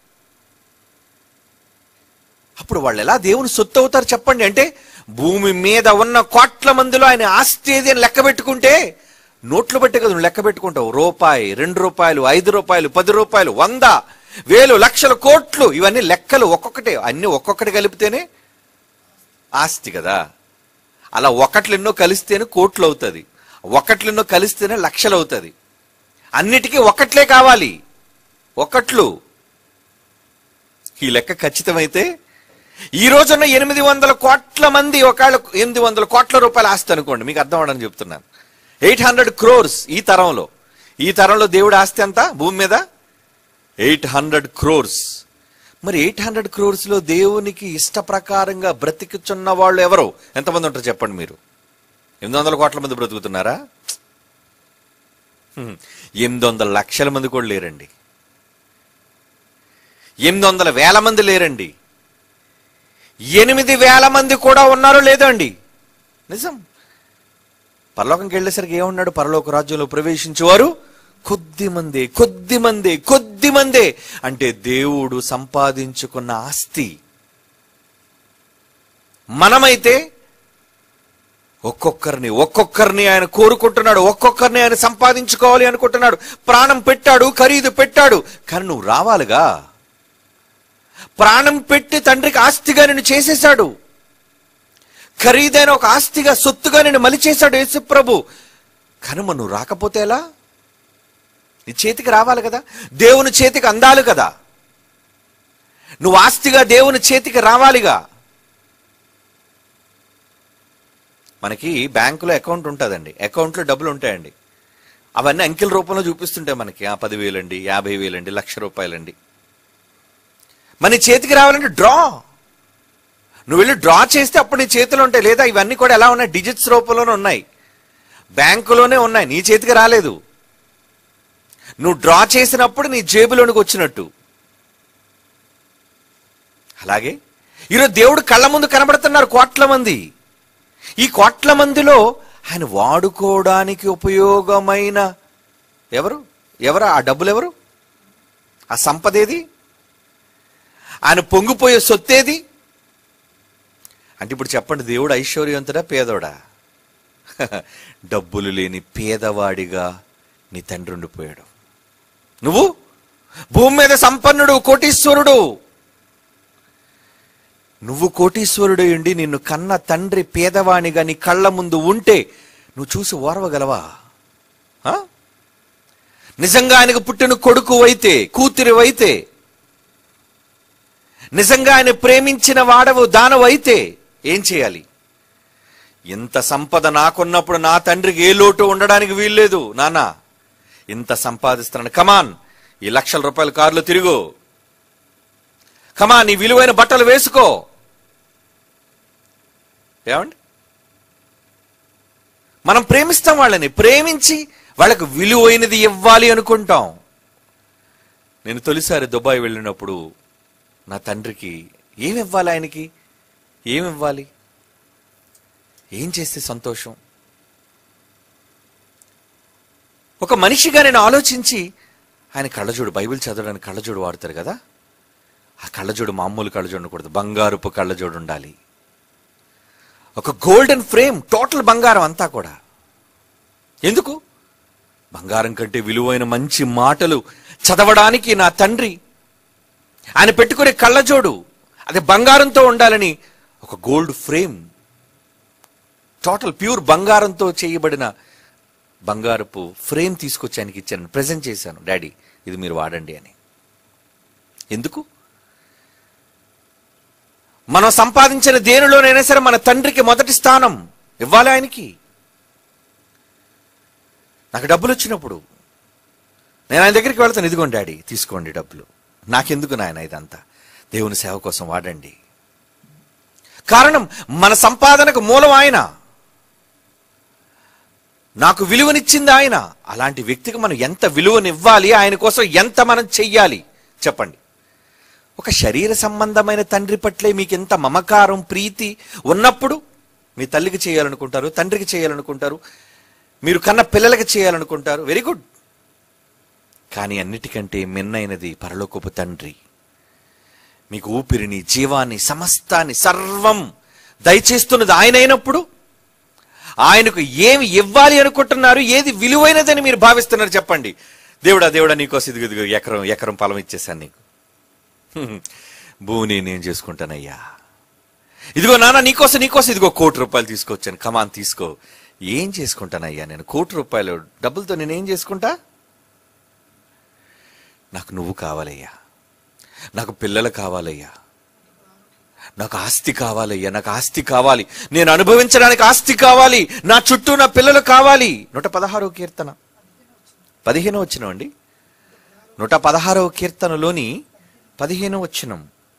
అప్పుడు వాళ్ళు ఎలా దేవుని సొత్తు అవుతారు చెప్పండి అంటే భూమి మీద ఉన్న కోట్ల మందిలో ఆయన ఆస్తి ఏది అని లెక్క పెట్టుకుంటే నోట్లు బట్టి కదా నువ్వు లెక్క పెట్టుకుంటావు రూపాయి రెండు రూపాయలు ఐదు రూపాయలు పది రూపాయలు వంద వేలు లక్షల కోట్లు ఇవన్నీ లెక్కలు ఒక్కొక్కటే అన్ని ఒక్కొక్కటి కలిపితేనే ఆస్తి కదా అలా ఒకట్లు ఎన్నో కలిస్తేనే కోట్లు అవుతుంది ఒకట్లు ఎన్నో కలిస్తేనే లక్షలు అవుతుంది అన్నిటికీ ఒకట్లే కావాలి ఒకట్లు ఈ లెక్క ఖచ్చితమైతే ఈ రోజున్న ఎనిమిది వందల కోట్ల మంది ఒకవేళ ఎనిమిది వందల కోట్ల రూపాయల ఆస్తి అనుకోండి మీకు అర్థం అవడం చెప్తున్నాను ఎయిట్ హండ్రెడ్ క్రోర్స్ ఈ తరంలో ఈ తరంలో దేవుడి ఆస్తి ఎంత భూమి మీద ఎయిట్ హండ్రెడ్ క్రోర్స్ మరి ఎయిట్ హండ్రెడ్ క్రోర్స్ లో దేవునికి ఇష్ట ప్రకారంగా బ్రతికుచున్న వాళ్ళు ఎవరు ఎంతమంది ఉంటారు చెప్పండి మీరు ఎనిమిది వందల కోట్ల మంది బ్రతుకుతున్నారా హ్మ్. ఎనిమిది వందల లక్షల మంది కూడా లేరండి ఎనిమిది వందల వేల మంది లేరండి ఎనిమిది వేల మంది కూడా ఉన్నారో లేదో అండి నిజం పరలోకంకి వెళ్ళేసరికి ఏమన్నాడు పరలోక రాజ్యంలో ప్రవేశించేవారు కొద్ది మంది కొద్ది మంది కొద్ది మందే అంటే దేవుడు సంపాదించుకున్న ఆస్తి మనమైతే ఒక్కొక్కరిని ఒక్కొక్కరిని ఆయన కోరుకుంటున్నాడు ఒక్కొక్కరిని ఆయన సంపాదించుకోవాలి అనుకుంటున్నాడు ప్రాణం పెట్టాడు ఖరీదు పెట్టాడు కానీ నువ్వు రావాలిగా ప్రాణం పెట్టి తండ్రికి ఆస్తిగా నిన్ను చేసేశాడు ఖరీదైన ఒక ఆస్తిగా సొత్తుగా నేను మలిచేశాడు యేసుప్రభు కనుమ నువ్వు రాకపోతే ఎలా నీ చేతికి రావాలి కదా దేవుని చేతికి అందాలి కదా నువ్వు ఆస్తిగా దేవుని చేతికి రావాలిగా మనకి బ్యాంకులో అకౌంట్ ఉంటుందండి అకౌంట్లో డబ్బులు ఉంటాయండి అవన్నీ అంకెల రూపంలో చూపిస్తుంటాయి మనకి ఆ పదివేలండి యాభై వేలండి లక్ష రూపాయలండి మన చేతికి రావాలంటే డ్రా నువ్వు వెళ్ళి డ్రా చేస్తే అప్పుడు నీ చేతిలో ఉంటాయి లేదా ఇవన్నీ కూడా ఎలా ఉన్నాయి డిజిట్స్ రూపంలోనే ఉన్నాయి బ్యాంకులోనే ఉన్నాయి నీ చేతికి రాలేదు నువ్వు డ్రా చేసినప్పుడు నీ జేబులోనికి వచ్చినట్టు అలాగే ఈరోజు దేవుడు కళ్ళ ముందు కనబడుతున్నారు కోట్ల మంది ఈ కోట్ల మందిలో ఆయన వాడుకోవడానికి ఉపయోగమైన ఎవరు ఎవరు ఆ డబ్బులు ఎవరు ఆ సంపద ఏది ఆయన పొంగిపోయే సొత్తేది అంటే ఇప్పుడు చెప్పండి దేవుడు ఐశ్వర్యవంతుడా పేదోడా డబ్బులు లేని పేదవాడిగా నీ తండ్రి ఉండిపోయాడు నువ్వు భూమి మీద సంపన్నుడు కోటీశ్వరుడు నువ్వు కోటీశ్వరుడు ఉండి నిన్ను కన్న తండ్రి పేదవాణిగా నీ కళ్ళ ముందు ఉంటే నువ్వు చూసి ఓర్వగలవా ఆ? నిజంగా ఆయనకు పుట్టిన కొడుకు అయితే కూతురు అయితే నిజంగా ఆయన ప్రేమించిన వాడవు దానవు అయితే ఏం చేయాలి ఇంత సంపద నాకున్నప్పుడు నా తండ్రికి ఏ లోటు ఉండడానికి వీల్లేదు నాన్న ఇంత సంపాదిస్తున్నాను కమాన్ ఈ లక్షల రూపాయల కారులో తిరుగు కమాన్ ఈ విలువైన బట్టలు వేసుకో ఏమండి మనం ప్రేమిస్తాం వాళ్ళని ప్రేమించి వాళ్ళకు విలువైనది ఇవ్వాలి అనుకుంటాం నేను తొలిసారి దుబాయ్ వెళ్ళినప్పుడు నా తండ్రికి ఏమి ఇవ్వాలి ఆయనకి ఏమి ఇవ్వాలి ఏం చేస్తే సంతోషం ఒక మనిషిగా నేను ఆలోచించి ఆయన కళ్ళజోడు బైబిల్ చదవడానికి కళ్ళజోడు వాడతారు కదా ఆ కళ్ళజోడు మామూలు కళ్ళజోడు ఉండకూడదు బంగారుపు కళ్ళజోడు ఉండాలి ఒక గోల్డెన్ ఫ్రేమ్ టోటల్ బంగారం అంతా కూడా ఎందుకు బంగారం కంటే విలువైన మంచి మాటలు చదవడానికి నా తండ్రి ఆయన పెట్టుకునే కళ్ళజోడు అది బంగారంతో ఉండాలని ఒక గోల్డ్ ఫ్రేమ్ టోటల్ ప్యూర్ బంగారంతో చేయబడిన బంగారపు ఫ్రేమ్ తీసుకొచ్చి ఆయనకి ఇచ్చాను ప్రజెంట్ చేశాను డాడీ ఇది మీరు వాడండి అని ఎందుకు మనం సంపాదించిన దేనిలోనైనా సరే మన తండ్రికి మొదటి స్థానం ఇవ్వాలి ఆయనకి నాకు డబ్బులు వచ్చినప్పుడు నేను ఆయన దగ్గరికి వెళ్తాను ఇదిగోండి డాడీ తీసుకోండి డబ్బులు నాకెందుకు నాయన ఇదంతా దేవుని సేవ కోసం వాడండి కారణం మన సంపాదనకు మూలం ఆయన నాకు విలువనిచ్చింది ఆయన అలాంటి వ్యక్తికి మనం ఎంత విలువనివ్వాలి ఆయన కోసం ఎంత మనం చెయ్యాలి చెప్పండి ఒక శరీర సంబంధమైన తండ్రి పట్లే మీకు ఎంత మమకారం ప్రీతి ఉన్నప్పుడు మీ తల్లికి చేయాలనుకుంటారు తండ్రికి చేయాలనుకుంటారు మీరు కన్న పిల్లలకి చేయాలనుకుంటారు వెరీ గుడ్ కానీ అన్నిటికంటే మిన్నైనది పరలోకపు తండ్రి మీకు ఊపిరిని జీవాన్ని సమస్తాన్ని సర్వం దయచేస్తున్నది ఆయన అయినప్పుడు ఆయనకు ఏమి ఇవ్వాలి అనుకుంటున్నారు ఏది విలువైనదని మీరు భావిస్తున్నారు చెప్పండి దేవుడా దేవుడా నీకోసం ఇదిగో ఇదిగో ఎకరం ఎకరం పొలం ఇచ్చేసాను నీకు హ్మ్. భూమిని నేను చేసుకుంటానయ్యా ఇదిగో నాన్న నీకోసం నీకోసం ఇదిగో కోటి రూపాయలు తీసుకొచ్చాను కమాన్ తీసుకో ఏం చేసుకుంటానయ్యా నేను కోటి రూపాయలు డబ్బులతో నేను ఏం చేసుకుంటా నాకు నువ్వు కావాలయ్యా నాకు పిల్లలు కావాలయ్యా నాకు ఆస్తి కావాలయ్యా నాకు ఆస్తి కావాలి నేను అనుభవించడానికి ఆస్తి కావాలి నా చుట్టూ నా పిల్లలు కావాలి నూట పదహారవ కీర్తన పదిహేను వచ్చినం అండి నూట పదహారవ కీర్తనలోని పదిహేను వచ్చినం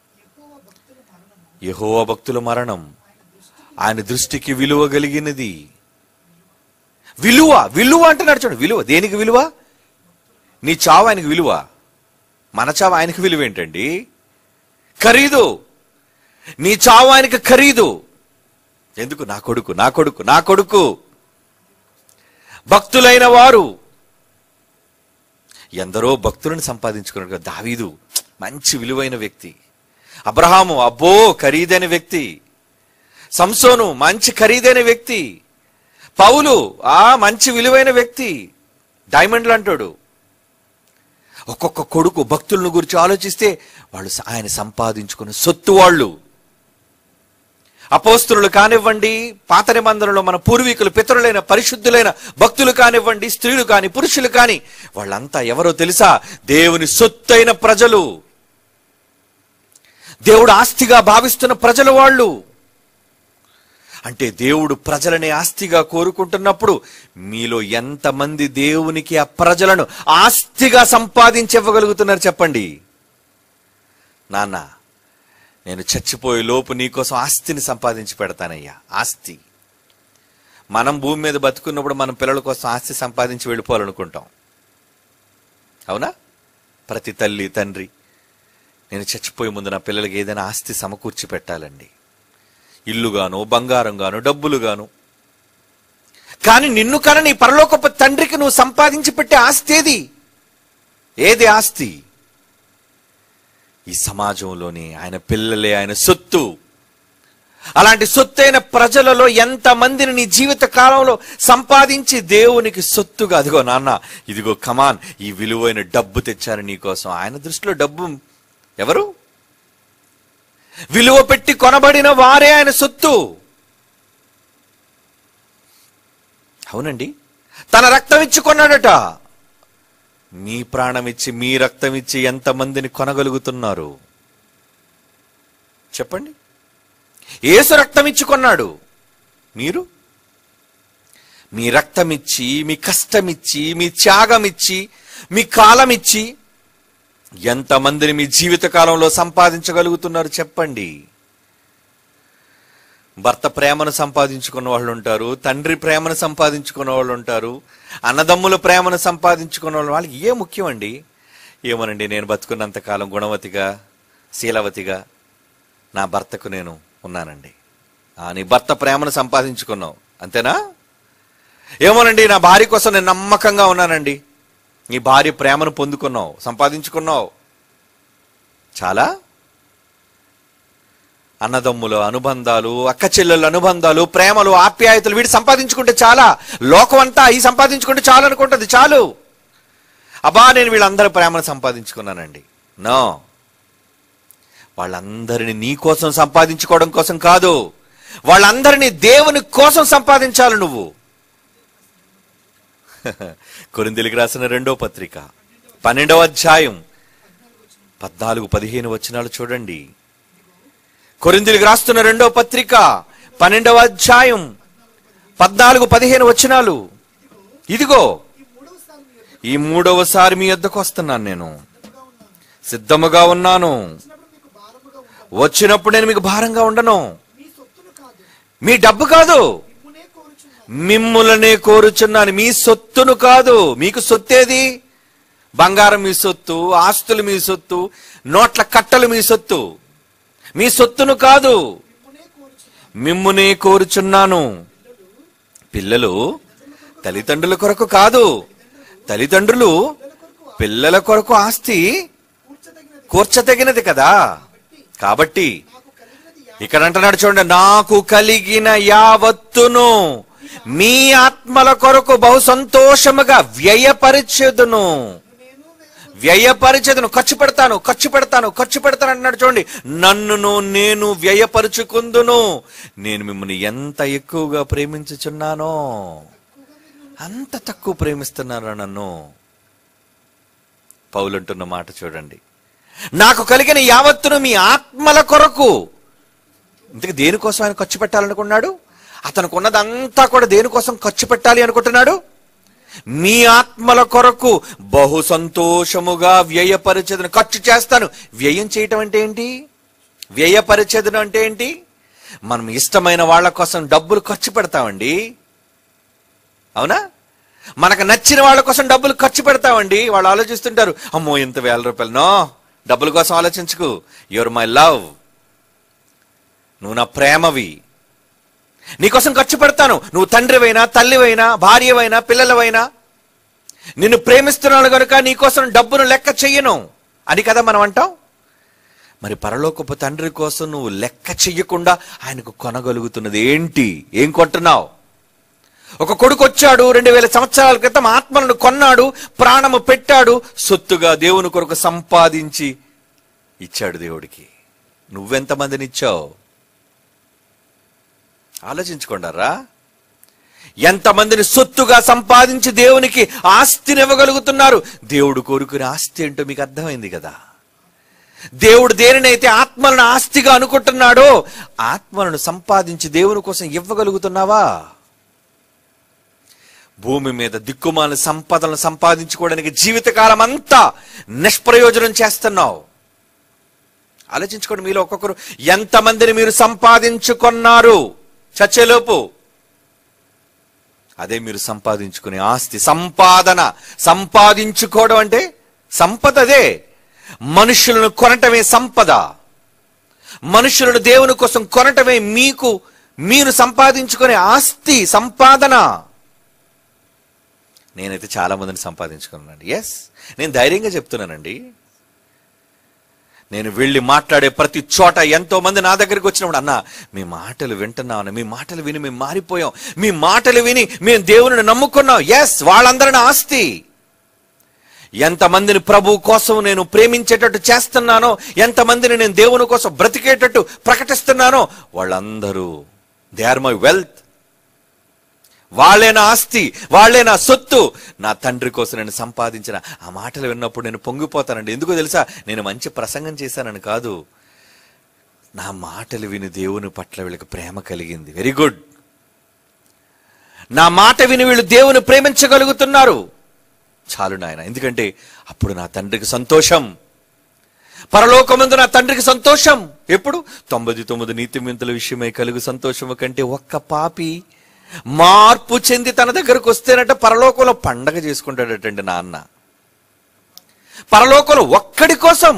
యహోవ భక్తుల మరణం ఆయన దృష్టికి విలువ కలిగినది విలువ విలువ అంటే నడుచండి విలువ దేనికి విలువ నీ చావు ఆయనకి విలువ మన చావు ఆయనకి విలువ ఏంటండి ఖరీదు నీ చావు ఆయనకి ఖరీదు ఎందుకు నా కొడుకు నా కొడుకు నా కొడుకు భక్తులైన వారు ఎందరో భక్తులను సంపాదించుకున్నాడు దావీదు మంచి విలువైన వ్యక్తి అబ్రహాము అబ్బో ఖరీదైన వ్యక్తి సంసోను మంచి ఖరీదైన వ్యక్తి పౌలు ఆ మంచి విలువైన వ్యక్తి డైమండ్లు అంటాడు ఒక్కొక్క కొడుకు భక్తులను గురించి ఆలోచిస్తే వాళ్ళు స- ఆయన సంపాదించుకున్న సొత్తు వాళ్ళు అపోస్తులు కానివ్వండి పాత నిబంధనలో మన పూర్వీకులు పితరులైన పరిశుద్ధులైన భక్తులు కానివ్వండి స్త్రీలు కాని పురుషులు కాని వాళ్ళంతా ఎవరో తెలుసా దేవుని సొత్తైన ప్రజలు దేవుడు ఆస్తిగా భావిస్తున్న ప్రజలు వాళ్ళు అంటే దేవుడు ప్రజలని ఆస్తిగా కోరుకుంటున్నప్పుడు మీలో ఎంతమంది దేవునికి ఆ ప్రజలను ఆస్తిగా సంపాదించి ఇవ్వగలుగుతున్నారు చెప్పండి నాన్న నేను చచ్చిపోయే లోపు నీకోసం ఆస్తిని సంపాదించి పెడతానయ్యా ఆస్తి మనం భూమి మీద బతుకున్నప్పుడు మన పిల్లల కోసం ఆస్తి సంపాదించి వెళ్ళిపోవాలనుకుంటాం అవునా ప్రతి తల్లి తండ్రి నేను చచ్చిపోయే ముందు నా పిల్లలకి ఏదైనా ఆస్తి సమకూర్చి పెట్టాలండి ఇల్లుగాను బంగారంగాను డబ్బులుగాను కానీ నిన్ను కన నీ పరలోకపు తండ్రికి నువ్వు సంపాదించి పెట్టే ఆస్తి ఏది ఏది ఆస్తి ఈ సమాజంలోని ఆయన పిల్లలే ఆయన సొత్తు అలాంటి సొత్తైన ప్రజలలో ఎంతమందిని నీ జీవిత కాలంలో సంపాదించి దేవునికి సొత్తుగా అదిగో నాన్న ఇదిగో కమాన్ ఈ విలువైన డబ్బు తెచ్చారు నీకోసం ఆయన దృష్టిలో డబ్బు ఎవరు విలువ పెట్టి కొనబడిన వారే ఆయన సొత్తు అవునండి తన రక్తం ఇచ్చి కొన్నాడట మీ ప్రాణం ఇచ్చి మీ రక్తం ఇచ్చి ఎంతమందిని కొనగలుగుతున్నారు చెప్పండి ఏసు రక్తం ఇచ్చి కొన్నాడు మీరు మీ రక్తం ఇచ్చి మీ కష్టం ఇచ్చి మీ త్యాగం ఇచ్చి మీ కాలం ఇచ్చి ఎంతమందిని మీ జీవిత కాలంలో సంపాదించగలుగుతున్నారు చెప్పండి భర్త ప్రేమను సంపాదించుకున్న వాళ్ళు ఉంటారు తండ్రి ప్రేమను సంపాదించుకున్న వాళ్ళు ఉంటారు అన్నదమ్ముల ప్రేమను సంపాదించుకున్న వాళ్ళు వాళ్ళకి ఏ ముఖ్యం అండి ఏమోనండి నేను బతుకున్నంత కాలం గుణవతిగా శీలవతిగా నా భర్తకు నేను ఉన్నానండి ఆ, నీ భర్త ప్రేమను సంపాదించుకున్నావు అంతేనా ఏమోనండి నా భార్య కోసం నేను నమ్మకంగా ఉన్నానండి నీ భార్య ప్రేమను పొందుకున్నావు సంపాదించుకున్నావు చాలా అన్నదమ్ముల అనుబంధాలు అక్క చెల్లెల అనుబంధాలు ప్రేమలు ఆప్యాయతలు వీటి సంపాదించుకుంటే చాలా లోకం అంతా ఈ సంపాదించుకుంటే చాలు అనుకుంటుంది చాలు అబ్బా నేను వీళ్ళందరి ప్రేమను సంపాదించుకున్నానండి నో వాళ్ళందరినీ నీ కోసం సంపాదించుకోవడం కోసం కాదు వాళ్ళందరినీ దేవుని కోసం సంపాదించాలి నువ్వు కొరిందెలికి రాసిన రెండో పత్రిక పన్నెండవ అధ్యాయం పద్నాలుగు పదిహేను వచనాలు చూడండి కొరిందులకు రాస్తున్న రెండో పత్రిక పన్నెండవ అధ్యాయం పద్నాలుగు పదిహేను వచనాలు ఇదిగో ఈ మూడవసారి మీ యొద్దకు వస్తున్నాను నేను సిద్ధముగా ఉన్నాను వచ్చినప్పుడు నేను మీకు భారంగా ఉండను మీ డబ్బు కాదు మిమ్ములనే కోరుచున్నాను మీ సొత్తును కాదు మీకు సొత్తేది బంగారం మీ సొత్తు ఆస్తులు మీ సొత్తు నోట్ల కట్టలు మీ సొత్తు మీ సొత్తును కాదు మిమ్మునే కోరుచున్నాను పిల్లలు తల్లిదండ్రుల కొరకు కాదు తల్లిదండ్రులు పిల్లల కొరకు ఆస్తి కూర్చదగినది కదా కాబట్టి ఇక్కడ అంటున్నాడు చూడండి నాకు కలిగిన యావత్తును మీ ఆత్మల కొరకు బహు సంతోషముగా వ్యయపరిచెదును వ్యయపరిచేదను ఖర్చు పెడతాను ఖర్చు పెడతాను ఖర్చు పెడతాను అంటున్నాడు చూడండి నన్నును నేను వ్యయపరుచుకుందును నేను మిమ్మల్ని ఎంత ఎక్కువగా ప్రేమించుచున్నానో అంత తక్కువ ప్రేమిస్తున్నారా నన్ను పౌలంటున్న మాట చూడండి నాకు కలిగిన యావత్తును మీ ఆత్మల కొరకు ఇంతకు దేనికోసం ఆయన ఖర్చు పెట్టాలనుకున్నాడు అతనికి ఉన్నదంతా కూడా దేనికోసం ఖర్చు పెట్టాలి అనుకుంటున్నాడు మీ ఆత్మల కొరకు బహు సంతోషముగా వ్యయపరిచేదను ఖర్చు చేస్తాను వ్యయం చేయటం అంటే ఏంటి వ్యయపరిచేదను అంటే ఏంటి మనం ఇష్టమైన వాళ్ళ కోసం డబ్బులు ఖర్చు పెడతామండి అవునా మనకు నచ్చిన వాళ్ళ కోసం డబ్బులు ఖర్చు పెడతామండి వాళ్ళు ఆలోచిస్తుంటారు అమ్మో ఇంత వేల రూపాయలు నో డబ్బుల కోసం ఆలోచించుకు యువర్ మై లవ్ నువ్వు నా ప్రేమవి నీకోసం ఖర్చు పెడతాను నువ్వు తండ్రివైనా తల్లివైనా భార్యవైనా పిల్లలవైనా నిన్ను ప్రేమిస్తున్నాను కనుక నీకోసం డబ్బును లెక్క చెయ్యను అని కదా మనం అంటాం మరి పరలోకపు తండ్రి కోసం నువ్వు లెక్క చెయ్యకుండా ఆయనకు కొనగలుగుతున్నది ఏంటి ఏం కొంటున్నావు ఒక కొడుకు వచ్చాడు రెండు వేల సంవత్సరాల క్రితం ఆత్మలను కొన్నాడు ప్రాణము పెట్టాడు సొత్తుగా దేవుని కొరకు సంపాదించి ఇచ్చాడు దేవుడికి నువ్వెంతమందిని ఇచ్చావు ఆలోచించుకోండారా ఎంతమందిని సొత్తుగా సంపాదించి దేవునికి ఆస్తిని ఇవ్వగలుగుతున్నారు దేవుడు కోరుకునే ఆస్తి ఏంటో మీకు అర్థమైంది కదా దేవుడు దేనినైతే ఆత్మలను ఆస్తిగా అనుకుంటున్నాడో ఆత్మలను సంపాదించి దేవుని కోసం ఇవ్వగలుగుతున్నావా భూమి మీద దిక్కుమాల సంపదలను సంపాదించుకోవడానికి జీవితకాలం అంతా నిష్ప్రయోజనం చేస్తున్నావు ఆలోచించుకోండి మీలో ఒక్కొక్కరు ఎంతమందిని మీరు సంపాదించుకున్నారు చచ్చేలోపు అదే మీరు సంపాదించుకునే ఆస్తి సంపాదన సంపాదించుకోవడం అంటే సంపద అదే మనుషులను కొనటమే సంపద మనుషులను దేవుని కోసం కొనటమే మీకు మీరు సంపాదించుకునే ఆస్తి సంపాదన నేనైతే చాలా మందిని సంపాదించుకున్నానండి ఎస్ నేను ధైర్యంగా చెప్తున్నానండి నేను వెళ్ళి మాట్లాడే ప్రతి చోట ఎంతో మంది నా దగ్గరికి వచ్చినప్పుడు అన్న మీ మాటలు వింటున్నాం మీ మాటలు విని మేము మారిపోయాం మీ మాటలు విని మేము దేవుని నమ్ముకున్నాం ఎస్ వాళ్ళందరిని ఆస్తి ఎంతమందిని ప్రభు కోసం నేను ప్రేమించేటట్టు చేస్తున్నానో ఎంతమందిని నేను దేవుని కోసం బ్రతికేటట్టు ప్రకటిస్తున్నానో వాళ్ళందరూ దే ఆర్ మై వెల్త్ వాళ్ళే నా ఆస్తి వాళ్ళే నా సొత్తు నా తండ్రి కోసం నేను సంపాదించిన ఆ మాటలు విన్నప్పుడు నేను పొంగిపోతానండి ఎందుకో తెలుసా నేను మంచి ప్రసంగం చేశానని కాదు నా మాటలు విని దేవుని పట్ల వీళ్ళకి ప్రేమ కలిగింది వెరీ గుడ్ నా మాట విని వీళ్ళు దేవుని ప్రేమించగలుగుతున్నారు చాలు నాయన ఎందుకంటే అప్పుడు నా తండ్రికి సంతోషం పరలోకమందు నా తండ్రికి సంతోషం ఎప్పుడు తొంభై తొమ్మిది నీతిమంతుల విషయమై కలుగు సంతోషము కంటే ఒక్క పాపి మార్పు చెంది తన దగ్గరకు వస్తేనట పరలోకంలో పండగ చేసుకుంటాడటండి నాన్న పరలోకంలో ఒక్కడి కోసం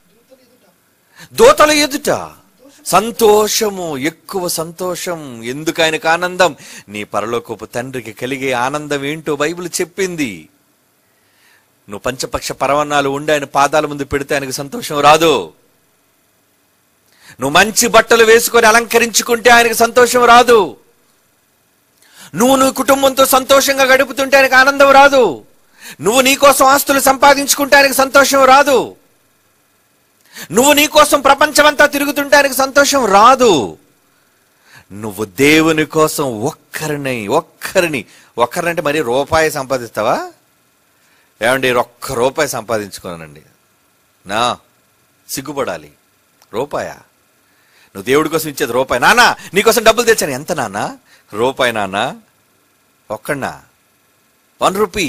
దూతల ఎదుట సంతోషము ఎక్కువ సంతోషం ఎందుకు ఆయనకు ఆనందం నీ పరలోకపు తండ్రికి కలిగే ఆనందం ఏంటో బైబిల్ చెప్పింది నువ్వు పంచపక్ష పరవన్నాలు ఉండి ఆయన పాదాల ముందు పెడితే ఆయనకు సంతోషం రాదు నువ్వు మంచి బట్టలు వేసుకొని అలంకరించుకుంటే ఆయనకు సంతోషం రాదు నువ్వు నీ కుటుంబంతో సంతోషంగా గడుపుతుంటే ఆయనకు ఆనందం రాదు నువ్వు నీ కోసం ఆస్తులు సంపాదించుకుంటే ఆయనకు సంతోషం రాదు నువ్వు నీ కోసం ప్రపంచమంతా తిరుగుతుంటే ఆయనకు సంతోషం రాదు నువ్వు దేవుని కోసం ఒక్కరిని ఒక్కరిని ఒక్కరినంటే మరి రూపాయి సంపాదిస్తావా ఏమండి ఒక్క రూపాయి సంపాదించుకోనండి నా సిగ్గుపడాలి రూపాయా నువ్వు దేవుడి కోసం ఇచ్చేది రూపాయి నాన్న నీకోసం డబ్బులు తెచ్చాను ఎంత నాన్న రూపాయి నాన్న ఒక్కడినా వన్ రూపీ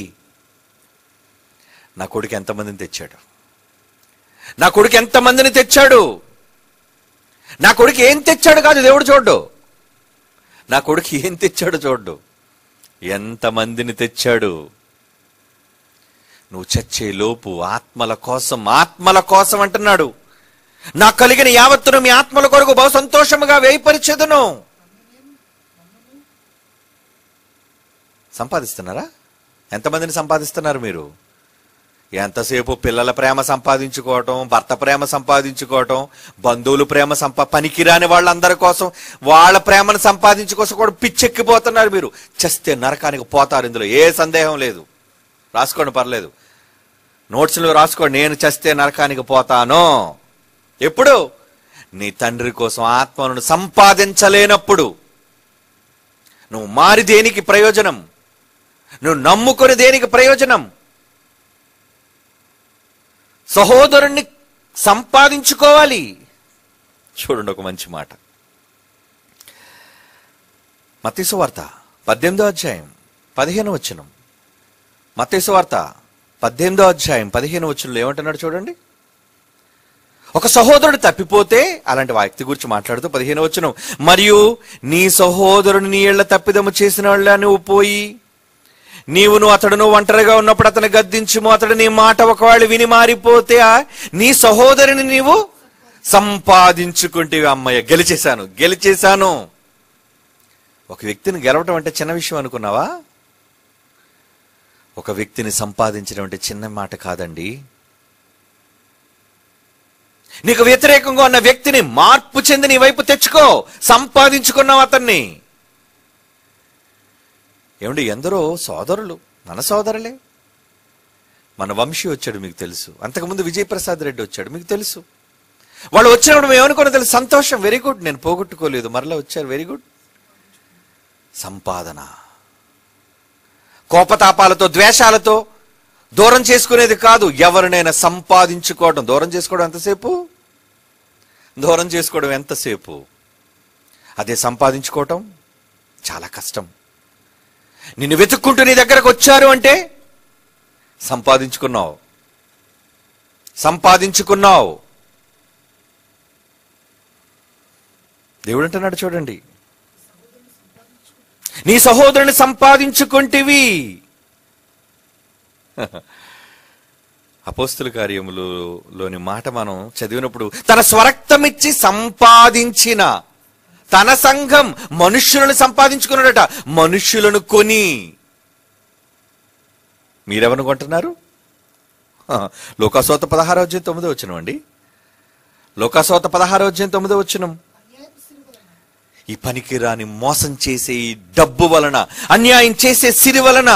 నా కొడుకు ఎంతమందిని తెచ్చాడు నా కొడుకు ఎంతమందిని తెచ్చాడు నా కొడుకు ఏం తెచ్చాడు కాదు దేవుడు చూడ్డు నా కొడుకు ఏం తెచ్చాడు చూడ్డు ఎంతమందిని తెచ్చాడు నువ్వు చచ్చే లోపు ఆత్మల కోసం ఆత్మల కోసం అంటున్నాడు నా కలిగిన యావత్తును మీ ఆత్మల కొరకు బహు సంతోషముగా వేయపరిచెదను సంపాదిస్తున్నారా ఎంతమందిని సంపాదిస్తున్నారు మీరు ఎంతసేపు పిల్లల ప్రేమ సంపాదించుకోవటం భర్త ప్రేమ సంపాదించుకోవటం బంధువులు ప్రేమ సంపా పనికిరాని వాళ్ళందరి కోసం వాళ్ళ ప్రేమను సంపాదించుకోసం కూడా పిచ్చెక్కిపోతున్నారు మీరు చస్తే నరకానికి పోతారు ఇందులో ఏ సందేహం లేదు రాసుకోండి పర్లేదు నోట్స్లో రాసుకోండి నేను చస్తే నరకానికి పోతాను ఎప్పుడు నీ తండ్రి కోసం ఆత్మను సంపాదించలేనప్పుడు నువ్వు మారి దేనికి ప్రయోజనం నువ్వు నమ్ముకొని దేనికి ప్రయోజనం సహోదరుణ్ణి సంపాదించుకోవాలి చూడండి ఒక మంచి మాట మత్తీసు వార్త పద్దెనిమిదో అధ్యాయం పదిహేను వచనం మత్తీసు వార్త పద్దెనిమిదో అధ్యాయం పదిహేను వచనంలో ఏమంటున్నాడు చూడండి ఒక సహోదరుడు తప్పిపోతే అలాంటి వ్యక్తి గురించి మాట్లాడుతూ పదిహేను వచనం మరియు నీ సహోదరుని నీ ఇళ్ల తప్పిదము చేసిన వాళ్ళ నువ్వు పోయి నీవును అతడును ఒంటరిగా ఉన్నప్పుడు అతను గద్దించుము అతడు నీ మాట ఒకవేళ విని మారిపోతే ఆ నీ సహోదరుని నీవు సంపాదించుకుంటే అమ్మయ్య గెలిచేశాను గెలిచేశాను ఒక వ్యక్తిని గెలవటం అంటే చిన్న విషయం అనుకున్నావా ఒక వ్యక్తిని సంపాదించడం అంటే చిన్న మాట కాదండి నీకు వ్యతిరేకంగా ఉన్న వ్యక్తిని మార్పు చెంది నీ వైపు తెచ్చుకో సంపాదించుకున్నావు అతన్ని ఏమండి ఎందరో సోదరులు మన సోదరులే మన వంశీ వచ్చాడు మీకు తెలుసు అంతకుముందు విజయప్రసాద్ రెడ్డి వచ్చాడు మీకు తెలుసు వాళ్ళు వచ్చినప్పుడు మేము ఏమనుకున్నా తెలుసు సంతోషం వెరీ గుడ్ నేను పోగొట్టుకోలేదు మరలా వచ్చారు వెరీ గుడ్ సంపాదన కోపతాపాలతో ద్వేషాలతో దూరం చేసుకునేది కాదు ఎవరినైనా సంపాదించుకోవడం దూరం చేసుకోవడం ఎంతసేపు దూరం చేసుకోవడం ఎంతసేపు అదే సంపాదించుకోవటం చాలా కష్టం నిన్ను వెతుక్కుంటూ నీ దగ్గరకు వచ్చారు అంటే సంపాదించుకున్నావు సంపాదించుకున్నావు దేవుడు అంటున్నాడు చూడండి నీ సహోదరుని సంపాదించుకుంటివి అపోస్తుల కార్యములోని మాట మనం చదివినప్పుడు తన స్వరక్తమిచ్చి సంపాదించిన తన సంఘం మనుష్యులను సంపాదించుకున్నాడట మనుష్యులను కొని మీరెవరిని కొంటున్నారు హ, లోకాసోత పదహారో అధ్యాయం తొమ్మిదో వచ్చినం అండి లోకాసోత పదహారో అధ్యాయం తొమ్మిదో వచ్చినం ఈ పనికిరాని మోసం చేసే ఈ డబ్బు వలన అన్యాయం చేసే సిరి వలన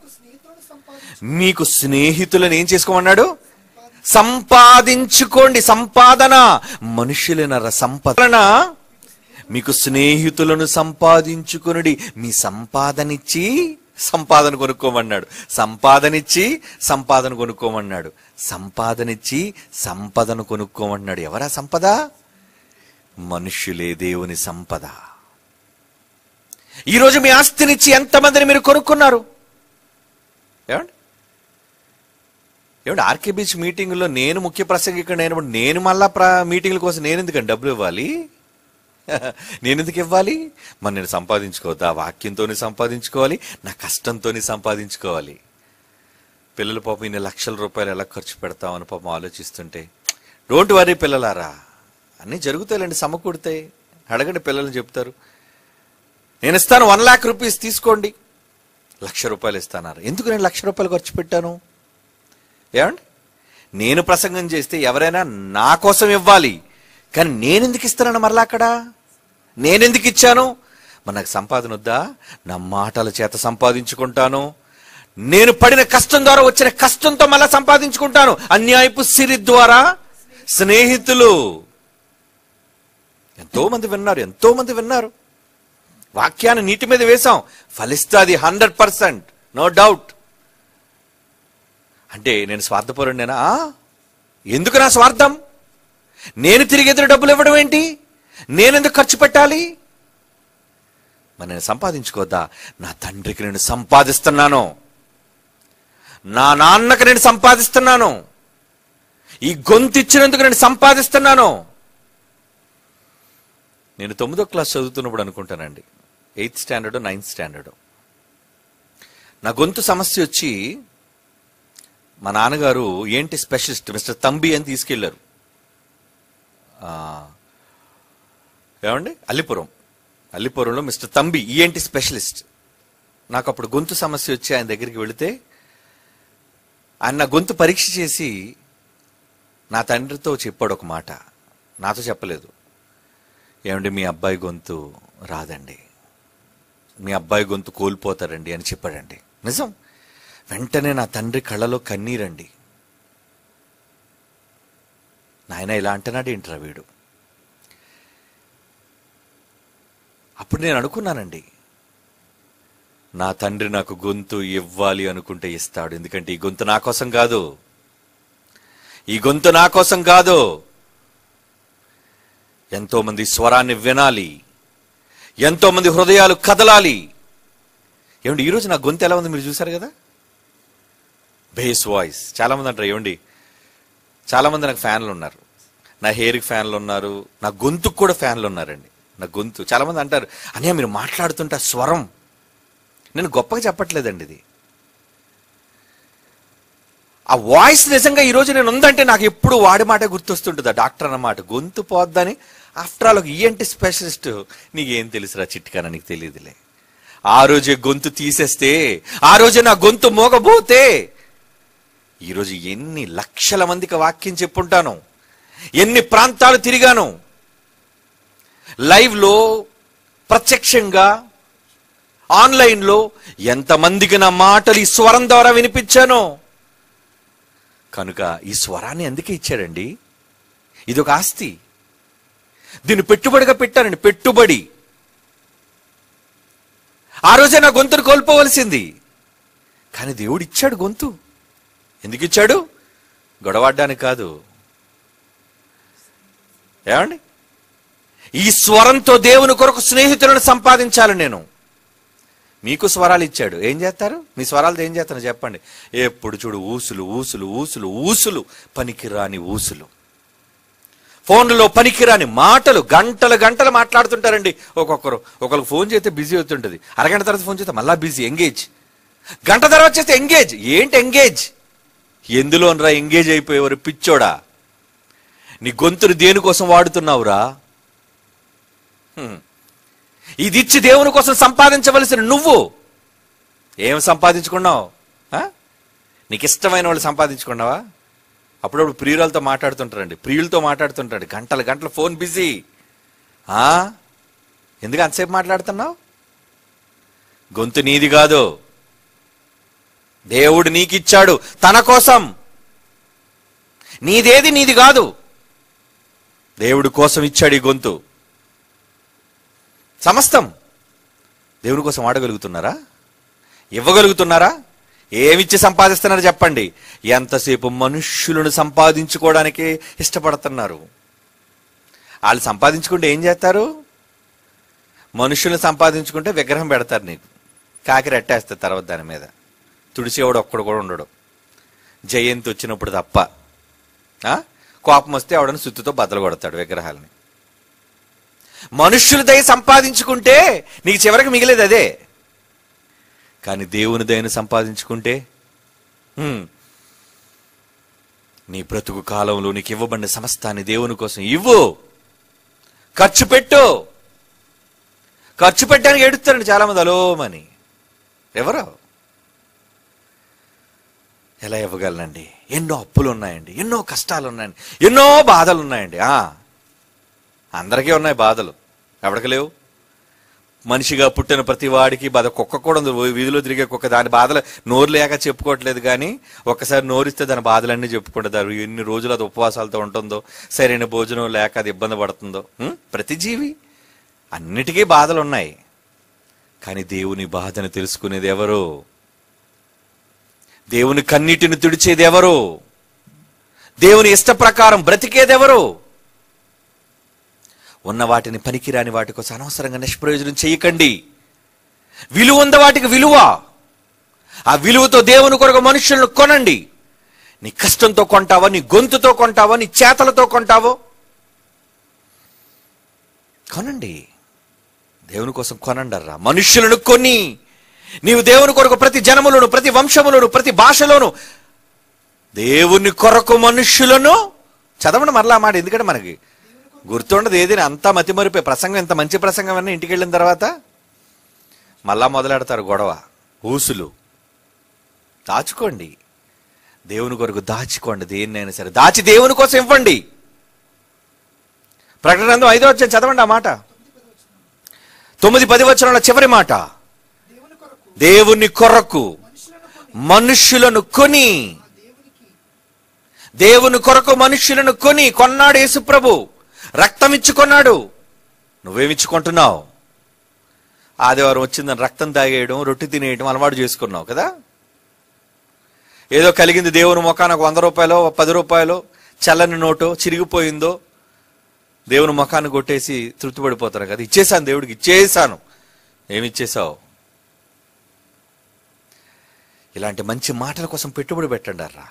మీకు స్నేహితులను ఏం చేసుకోమన్నాడు సంపాదించుకోండి సంపాదన మనుషులనర సంపదన మీకు స్నేహితులను సంపాదించుకొనుడి మీ సంపాదనిచ్చి సంపాదన కొనుక్కోమన్నాడు సంపాదనిచ్చి సంపాదన కొనుక్కోమన్నాడు సంపాదనిచ్చి సంపదను కొనుక్కోమన్నాడు ఎవరా సంపద మనుష్యులే దేవుని సంపద ఈరోజు మీ ఆస్తినిచ్చి ఎంతమందిని మీరు కొనుక్కున్నారు ఏమండి ఏమండి ఆర్కే బీచ్ మీటింగ్లో నేను ముఖ్య ప్రసంగికుడు అయినప్పుడు నేను మళ్ళా ప్ర మీటింగ్ల కోసం నేను ఎందుకండి డబ్బులు ఇవ్వాలి నేను ఎందుకు ఇవ్వాలి మరి నేను సంపాదించుకోవద్దా వాక్యంతోనే సంపాదించుకోవాలి నా కష్టంతోనే సంపాదించుకోవాలి పిల్లల పాపం ఇన్ని లక్షల రూపాయలు ఎలా ఖర్చు పెడతామని పాపం ఆలోచిస్తుంటే డోంట్ వరీ పిల్లలారా అన్నీ జరుగుతాయిలేండి సమకూడతాయి అడగండి పిల్లలు చెప్తారు నేను ఇస్తాను వన్ లాక్ రూపీస్ తీసుకోండి లక్ష రూపాయలు ఇస్తాన్నారు ఎందుకు నేను లక్ష రూపాయలు ఖర్చు పెట్టాను ఏమండి నేను ప్రసంగం చేస్తే ఎవరైనా నా కోసం ఇవ్వాలి కానీ నేనెందుకు ఇస్తున్నాను మరలా అక్కడ నేనెందుకు ఇచ్చాను మరి నాకు సంపాదన వద్దా నా మాటల చేత సంపాదించుకుంటాను నేను పడిన కష్టం ద్వారా వచ్చిన కష్టంతో మళ్ళా సంపాదించుకుంటాను అన్యాయపు సిరి ద్వారా స్నేహితులు ఎంతో మంది విన్నారు ఎంతో మంది విన్నారు వాక్యాన్ని నీటి మీద వేశాం ఫలిస్తుంది హండ్రెడ్ పర్సెంట్ నో డౌట్ అంటే నేను స్వార్థపరుడినేనా ఆ? ఎందుకు నా స్వార్థం నేను తిరిగి ఎదురు డబ్బులు ఇవ్వడం ఏంటి నేనెందుకు ఖర్చు పెట్టాలి మరి నేను సంపాదించుకోద్దా నా తండ్రికి నేను సంపాదిస్తున్నాను నా నాన్నకి నేను సంపాదిస్తున్నాను ఈ గొంతు ఇచ్చినందుకు నేను సంపాదిస్తున్నాను నేను తొమ్మిదో క్లాస్ చదువుతున్నప్పుడు అనుకుంటానండి ఎయిత్ స్టాండర్డ్ నైన్త్ స్టాండర్డ్ నా గొంతు సమస్య వచ్చి మా నాన్నగారు ఏంటి స్పెషలిస్ట్ మిస్టర్ తంబి అని తీసుకెళ్లారు ఆ, ఏమండి అల్లిపురం అల్లిపురంలో మిస్టర్ తంబి ఈఎన్టీ స్పెషలిస్ట్ నాకు అప్పుడు గొంతు సమస్య వచ్చి ఆయన దగ్గరికి వెళితే ఆయన నా గొంతు పరీక్ష చేసి నా తండ్రితో చెప్పాడు ఒక మాట నాతో చెప్పలేదు ఏమండి మీ అబ్బాయి గొంతు రాదండి మీ అబ్బాయి గొంతు కోల్పోతారండి అని చెప్పాడండి నిజం వెంటనే నా తండ్రి కళ్ళలో కన్నీరండి నాయన ఇలా అంటున్నాడు ఏంట్రా వీడు అప్పుడు నేను అనుకున్నానండి నా తండ్రి నాకు గొంతు ఇవ్వాలి అనుకుంటే ఇస్తాడు ఎందుకంటే ఈ గొంతు నా కోసం కాదు ఈ గొంతు నా కోసం కాదు ఎంతో మంది స్వరాన్ని వినాలి ఎంతో మంది హృదయాలు కదలాలి ఏమండి ఈరోజు నా గొంతు ఎలా ఉంది మీరు చూసారు కదా బేస్ వాయిస్ చాలా మంది అంటారు ఏమండి చాలా మంది నాకు ఫ్యాన్లు ఉన్నారు నా హెయిర్కి ఫ్యాన్లు ఉన్నారు నా గొంతుకు కూడా ఫ్యాన్లు ఉన్నారండి నా గొంతు చాలా మంది అంటారు అన్నయ్య మీరు మాట్లాడుతుంటే ఆ స్వరం నేను గొప్పగా చెప్పట్లేదండి ఇది ఆ వాయిస్ నిజంగా ఈరోజు నేను ఉందంటే నాకు ఎప్పుడు వాడి మాట గుర్తొస్తుంటుంది ఆ డాక్టర్ అన్నమాట గొంతు పోద్దని ఆఫ్టర్ ఆల్ ఒక ఈఎన్టీ స్పెషలిస్ట్ నీకేం తెలుసురా చిట్కాన నీకు తెలియదులే ఆ రోజే గొంతు తీసేస్తే ఆ రోజే నా గొంతు మోగబోతే ఈరోజు ఎన్ని లక్షల మందికి వాక్యం చెప్పుంటాను ఎన్ని ప్రాంతాలు తిరిగాను లైవ్లో ప్రత్యక్షంగా ఆన్లైన్లో ఎంతమందికి నా మాటలు ఈ స్వరం ద్వారా వినిపించాను కనుక ఈ స్వరాన్ని ఎందుకే ఇచ్చాడండి ఇది ఒక ఆస్తి దీన్ని పెట్టుబడిగా పెట్టానండి పెట్టుబడి ఆ రోజే నా గొంతును కోల్పోవలసింది కానీ దేవుడు ఇచ్చాడు గొంతు ఎందుకు ఇచ్చాడు గొడవడ్డానికి కాదు ఏమండి ఈ స్వరంతో దేవుని కొరకు స్నేహితులను సంపాదించాలి నేను మీకు స్వరాలు ఇచ్చాడు ఏం చేస్తారు మీ స్వరాలతో ఏం చేస్తాను చెప్పండి ఎప్పుడు చూడు ఊసులు ఊసులు ఊసులు ఊసులు పనికిరాని ఊసులు ఫోన్లలో పనికిరాని మాటలు గంటలు గంటలు మాట్లాడుతుంటారండి ఒక్కొక్కరు ఒకరికి ఫోన్ చేస్తే బిజీ అవుతుంటుంది అరగంట తర్వాత ఫోన్ చేస్తే మళ్ళా బిజీ ఎంగేజ్ గంట తర్వాత చేస్తే ఎంగేజ్ ఏంటి ఎంగేజ్ ఎందులోనరా ఎంగేజ్ అయిపోయేవారు పిచ్చోడా నీ గొంతును దేనికోసం వాడుతున్నావురా హ్మ్. ఇది ఇచ్చి దేవుని కోసం సంపాదించవలసిన నువ్వు ఏం సంపాదించుకున్నావు ఆ? నీకు ఇష్టమైన వాళ్ళు సంపాదించుకున్నావా అప్పుడప్పుడు ప్రియురాలతో మాట్లాడుతుంటారండి ప్రియులతో మాట్లాడుతుంటాడు గంటలు గంటలు ఫోన్ బిజీ ఆ? ఎందుకు అంతసేపు మాట్లాడుతున్నావు గొంతు నీది కాదు దేవుడు నీకిచ్చాడు తన కోసం నీదేది నీది కాదు దేవుడు కోసం ఇచ్చాడు ఈ గొంతు సమస్తం దేవుని కోసం వాడగలుగుతున్నారా ఇవ్వగలుగుతున్నారా ఏమిచ్చి సంపాదిస్తున్నారు చెప్పండి ఎంతసేపు మనుష్యులను సంపాదించుకోవడానికి ఇష్టపడుతున్నారు వాళ్ళు సంపాదించుకుంటే ఏం చేస్తారు మనుషులను సంపాదించుకుంటే విగ్రహం పెడతారు నీకు కాకి రెట్టేస్తారు తర్వాత దాని మీద తుడిచేవాడు ఒక్కడు కూడా ఉండడు జయంతి వచ్చినప్పుడు తప్ప ఆ? కోపం వస్తే ఆవిడని సుత్తుతో బద్దలు కొడతాడు విగ్రహాలని మనుష్యుల దయ సంపాదించుకుంటే నీకు చివరికి మిగిలేదు అదే కానీ దేవుని దయను సంపాదించుకుంటే హ్మ్, నీ బ్రతుకు కాలంలో నీకు ఇవ్వబడిన సమస్తాన్ని దేవుని కోసం ఇవ్వు ఖర్చు పెట్టు ఖర్చు పెట్టడానికి ఎడుతారండి చాలా మంది అలోమని ఎవరు ఎలా ఇవ్వగలనండి ఎన్నో అప్పులు ఉన్నాయండి ఎన్నో కష్టాలు ఉన్నాయండి ఎన్నో బాధలు ఉన్నాయండి ఆ అందరికీ ఉన్నాయి బాధలు ఎవరికి లేవు మనిషిగా పుట్టిన ప్రతి వాడికి బాధ కుక్క కూడా ఉంది ఓ వీధిలో తిరిగే కుక్క దాని బాధలు నోరు లేక చెప్పుకోవట్లేదు కానీ ఒక్కసారి నోరిస్తే దాని బాధలన్నీ చెప్పుకుంటారు ఎన్ని రోజులు అది ఉపవాసాలతో ఉంటుందో సరైన భోజనం లేక అది ఇబ్బంది పడుతుందో ఉం? ప్రతి జీవి అన్నిటికీ బాధలు ఉన్నాయి కానీ దేవుని బాధను తెలుసుకునేది ఎవరు దేవుని కన్నీటిని తుడిచేది ఎవరు దేవుని ఇష్ట ప్రకారం బ్రతికేదెవరు ఉన్న వాటిని పనికిరాని వాటి కోసం అనవసరంగా నిష్ప్రయోజనం చేయకండి విలువ ఉన్న వాటికి విలువ ఆ విలువతో దేవుని కొరకు మనుషులను కొనండి నీ కష్టంతో కొంటావా నీ గొంతుతో కొంటావా నీ చేతలతో కొంటావో కొనండి దేవుని కోసం కొనండర్రా మనుష్యులను కొని నీవు దేవుని కొరకు ప్రతి జనములను ప్రతి వంశములను ప్రతి భాషలోను దేవుని కొరకు మనుష్యులను చదవండి మరలా ఆ మాట ఎందుకంటే మనకి గుర్తుండదు ఏది అంతా మతిమరిపోయి ప్రసంగం ఎంత మంచి ప్రసంగం అన్నా ఇంటికి వెళ్ళిన తర్వాత మళ్ళా మొదలెడతారు గొడవ ఊసులు దాచుకోండి దేవుని కొరకు దాచుకోండి దేన్నైనా సరే దాచి దేవుని కోసం ఇవ్వండి ప్రకటన గ్రంథం ఐదో వచ్చే చదవండి ఆ మాట తొమ్మిది పది వచనాల చివరి మాట దేవుని కొరకు దేవుని కొరకు మనుషులను కొని మనుష్యులను కొని ఆ దేవునికి దేవుని కొరకు మనుష్యులను కొని కొన్నాడు యేసుప్రభు రక్తం ఇచ్చుకొన్నాడు నువ్వేమిచ్చుకుంటున్నావు ఆదివారం వచ్చిందని రక్తం తాగేయడం రొట్టె తినేయడం అలవాటు చేసుకున్నావు కదా ఏదో కలిగింది దేవుని ముఖాన ఒక వంద రూపాయలు పది రూపాయలు చల్లని నోటు చిరిగిపోయిందో దేవుని ముఖాన్ని కొట్టేసి తృప్తిపడిపోతారు కదా ఇచ్చేసాను దేవుడికి ఇచ్చేసాను ఏమి ఇచ్చేసావు ఇలాంటి మంచి మాటల కోసం పెట్టుబడి పెట్టండి అర్రా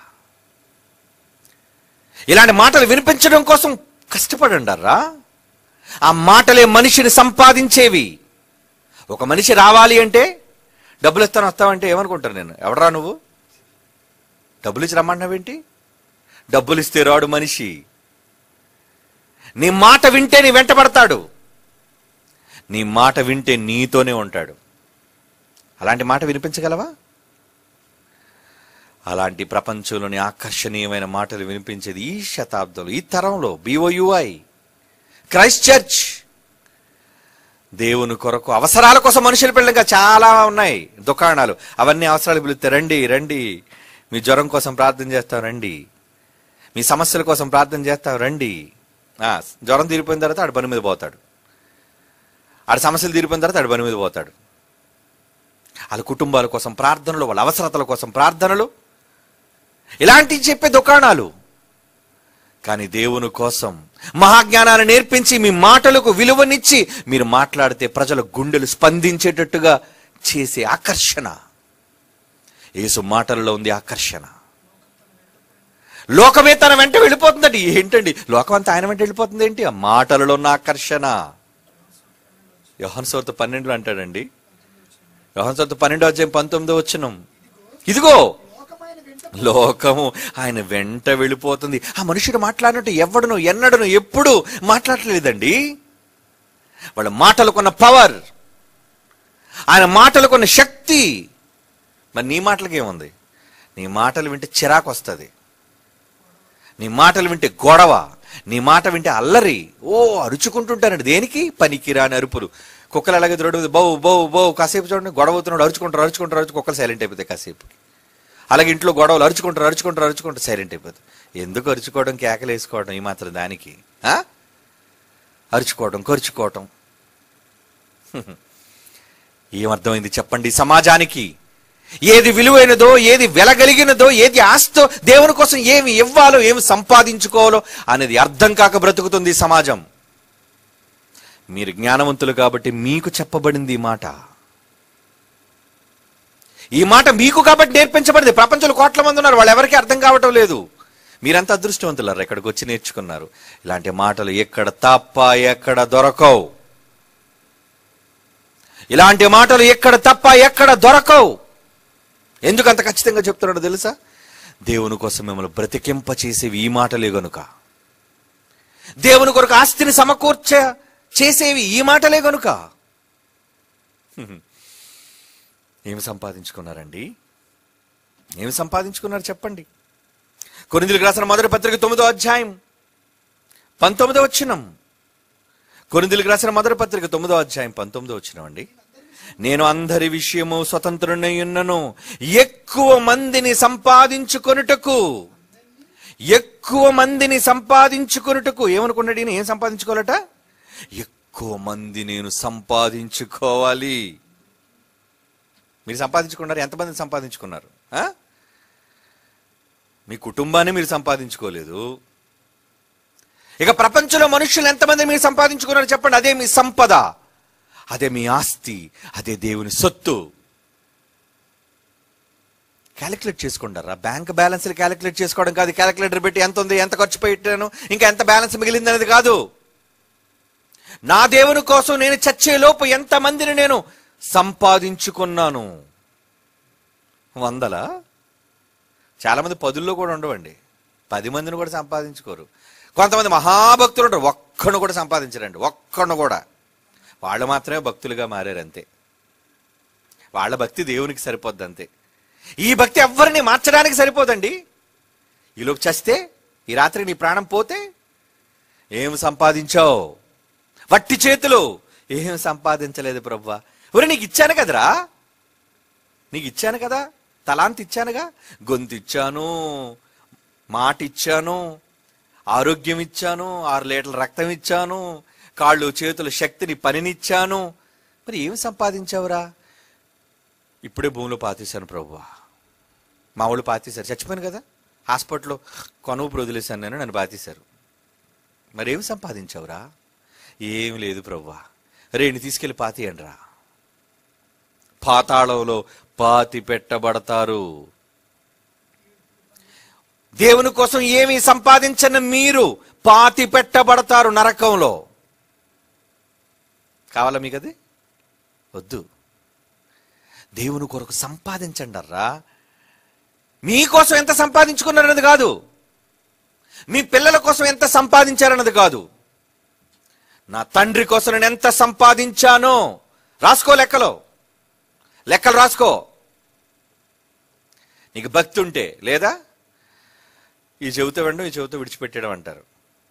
ఇలాంటి మాటలు వినిపించడం కోసం కష్టపడండి అర్రా ఆ మాటలే మనిషిని సంపాదించేవి ఒక మనిషి రావాలి అంటే డబ్బులు ఇస్తాను వస్తావంటే ఏమనుకుంటాను నేను ఎవడరా నువ్వు డబ్బులు ఇచ్చి రమ్మన్నావేంటి డబ్బులు ఇస్తే రాడు మనిషి నీ మాట వింటే నీ వెంట పడతాడు నీ మాట వింటే నీతోనే ఉంటాడు అలాంటి మాట వినిపించగలవా అలాంటి ప్రపంచంలోని ఆకర్షణీయమైన మాటలు వినిపించేది ఈ శతాబ్దంలో ఈ తరంలో బిఓయుఐ క్రైస్ట్ చర్చ్ దేవుని కొరకు అవసరాల కోసం మనుషులు పెళ్ళగా చాలా ఉన్నాయి దుకాణాలు అవన్నీ అవసరాలు పిలిస్తే రండి రండి మీ జ్వరం కోసం ప్రార్థన చేస్తాం రండి మీ సమస్యల కోసం ప్రార్థన చేస్తాం రండి ఆ, జ్వరం తీరిపోయిన తర్వాత ఆడు పని మీద పోతాడు ఆడి సమస్యలు తీరిపోయిన తర్వాత ఆడు పని మీద పోతాడు వాళ్ళ కుటుంబాల కోసం ప్రార్థనలు వాళ్ళ అవసరతల కోసం ప్రార్థనలు ఇలాంటివి చెప్పే దుకాణాలు కానీ దేవుని కోసం మహాజ్ఞానాన్ని నేర్పించి మీ మాటలకు విలువనిచ్చి మీరు మాట్లాడితే ప్రజల గుండెలు స్పందించేటట్టుగా చేసే ఆకర్షణ యేసు మాటలలో ఉంది ఆకర్షణ లోకమే తన వెంట వెళ్ళిపోతుందండి ఏంటండి లోకం అంతా ఆయన వెంట వెళ్ళిపోతుంది ఏంటి ఆ మాటలలో ఉన్న ఆకర్షణ యోహన్ సోత పన్నెండులో అంటాడండి యోహన్ సోత పన్నెండో అధ్యాయం పంతొమ్మిదో వచ్చినం ఇదిగో లోకమైన వెంట లోకము ఆయన వెంట వెళ్ళిపోతుంది ఆ మనుషుడు మాట్లాడినట్టు ఎవడును ఎన్నడను ఎప్పుడు మాట్లాడలేదండి వాళ్ళ మాటలకున్న పవర్ ఆయన మాటలకున్న శక్తి మరి నీ మాటలకి ఏముంది నీ మాటలు వింటే చిరాకు వస్తుంది నీ మాటలు వింటే గొడవ నీ మాట వింటే అల్లరి ఓ అరుచుకుంటుంటారండి దేనికి పనికిరాని అరుపులు కుక్కలు అలాగే రోడ్డు బౌ బౌ బౌ కాసేపు చూడండి గొడవ అవుతున్నాడు అరుచుకుంటారు అరుచుకుంటారు అరుచు కుక్కలు సైలెంట్ అయిపోతాయి కాసేపు అలాగే ఇంట్లో గొడవలు అరుచుకుంటారు అరుచుకుంటారు అరుచుకుంటారు సైలెంట్ అయిపోతాయి ఎందుకు అరుచుకోవడం కేకలు వేసుకోవడం ఈ మాత్రం దానికి ఆ? అరుచుకోవడం ఖర్చుకోవటం ఏమర్థమైంది చెప్పండి సమాజానికి ఏది విలువైనదో ఏది వెలగలిగినదో ఏది ఆస్తో దేవుని కోసం ఏమి ఇవ్వాలో ఏమి సంపాదించుకోవాలో అనేది అర్థం కాక బ్రతుకుతుంది ఈ సమాజం మీరు జ్ఞానవంతులు కాబట్టి మీకు చెప్పబడింది ఈ మాట ఈ మాట మీకు కాబట్టి నేర్పించబడింది ప్రపంచంలో కోట్ల మంది ఉన్నారు వాళ్ళు ఎవరికీ అర్థం కావటం లేదు మీరంతా అదృష్టవంతులారు ఎక్కడికి వచ్చి నేర్చుకున్నారు ఇలాంటి మాటలు ఎక్కడ తప్ప ఎక్కడ దొరకవు ఇలాంటి మాటలు ఎక్కడ తప్ప ఎక్కడ దొరకవు ఎందుకు అంత ఖచ్చితంగా చెప్తున్నాడో తెలుసా దేవుని కోసం మిమ్మల్ని బ్రతికింప చేసేవి ఈ మాటలే గనుక దేవుని కొరకు ఆస్తిని సమకూర్చ చేసేవి ఈ మాటలే గనుక హ్మ్. ఏమి సంపాదించుకున్నారండి ఏమి సంపాదించుకున్నారు చెప్పండి కొరిందులకు రాసిన మొదటి పత్రిక తొమ్మిదో అధ్యాయం పంతొమ్మిదో వచ్చినం కొరిందులకు రాసిన మొదటి పత్రిక తొమ్మిదో అధ్యాయం పంతొమ్మిదో వచ్చినం అండి నేను అందరి విషయము స్వతంత్రునై ఉన్నను ఎక్కువ మందిని సంపాదించుకొనుటకు ఎక్కువ మందిని సంపాదించుకొనుటకు ఏమనుకున్నాడు ఈయన ఏం సంపాదించుకోవాలట ఎక్కువ మంది నేను సంపాదించుకోవాలి మీరు సంపాదించుకున్నారు ఎంతమందిని సంపాదించుకున్నారు ఆ? మీ కుటుంబాన్ని మీరు సంపాదించుకోలేదు ఇక ప్రపంచంలో మనుషులు ఎంతమంది మీరు సంపాదించుకున్నారు చెప్పండి అదే మీ సంపద అదే మీ ఆస్తి అదే దేవుని సొత్తు క్యాలిక్యులేట్ చేసుకుంటారా బ్యాంక్ బ్యాలెన్స్లు క్యాలిక్యులేట్ చేసుకోవడం కాదు క్యాలిక్యులేటర్ పెట్టి ఎంత ఉంది ఎంత ఖర్చు పెట్టాను ఇంకా ఎంత బ్యాలెన్స్ మిగిలింది అనేది కాదు నా దేవుని కోసం నేను చచ్చే లోపు ఎంతమందిని నేను సంపాదించుకున్నాను వందలా చాలా మంది పదుల్లో కూడా ఉండవండి పది మందిని కూడా సంపాదించుకోరు కొంతమంది మహాభక్తులు ఉంటారు ఒక్కను కూడా సంపాదించరండి ఒక్కను కూడా వాళ్ళు మాత్రమే భక్తులుగా మారారు అంతే వాళ్ళ భక్తి దేవునికి సరిపోద్ది అంతే ఈ భక్తి ఎవ్వరిని మార్చడానికి సరిపోదండి ఈలోపు చస్తే ఈ రాత్రి నీ ప్రాణం పోతే ఏం సంపాదించావు వట్టి చేతులు ఏం సంపాదించలేదు ప్రవ్వా ఒరే నీకు ఇచ్చాను కదరా నీకు ఇచ్చాను కదా తలాంతి ఇచ్చానుగా గొంతు ఇచ్చాను మాట ఇచ్చాను ఆరోగ్యం ఇచ్చాను ఆరు లీటర్ల రక్తం ఇచ్చాను కాళ్ళు చేతుల శక్తిని పనినిచ్చాను మరి ఏం సంపాదించావురా ఇప్పుడే భూమిలో పాతేశాను ప్రభువా మా వాళ్ళు పాతేశారు చచ్చిపోయాను కదా హాస్పిటల్లో కొనువు వదిలేశాను నేను నన్ను పాతేశారు మరేం సంపాదించావురా ఏం లేదు ప్రవ్వా రేణి తీసుకెళ్లి పాతేయండి రా పాతాళంలో పాతి పెట్టబడతారు దేవుని కోసం ఏమి సంపాదించని మీరు పాతి పెట్టబడతారు నరకంలో కావాలా మీకు అది వద్దు దేవుని కొరకు సంపాదించండి అర్రా మీకోసం ఎంత సంపాదించుకున్నారన్నది కాదు మీ పిల్లల కోసం ఎంత సంపాదించారన్నది కాదు నా తండ్రి కోసం నేను ఎంత సంపాదించానో రాసుకో లెక్కలో లెక్కలు రాసుకో నీకు భక్తి ఉంటే లేదా ఈ చెబుతూ వెండం ఈ చెబుతూ విడిచిపెట్టడం అంటారు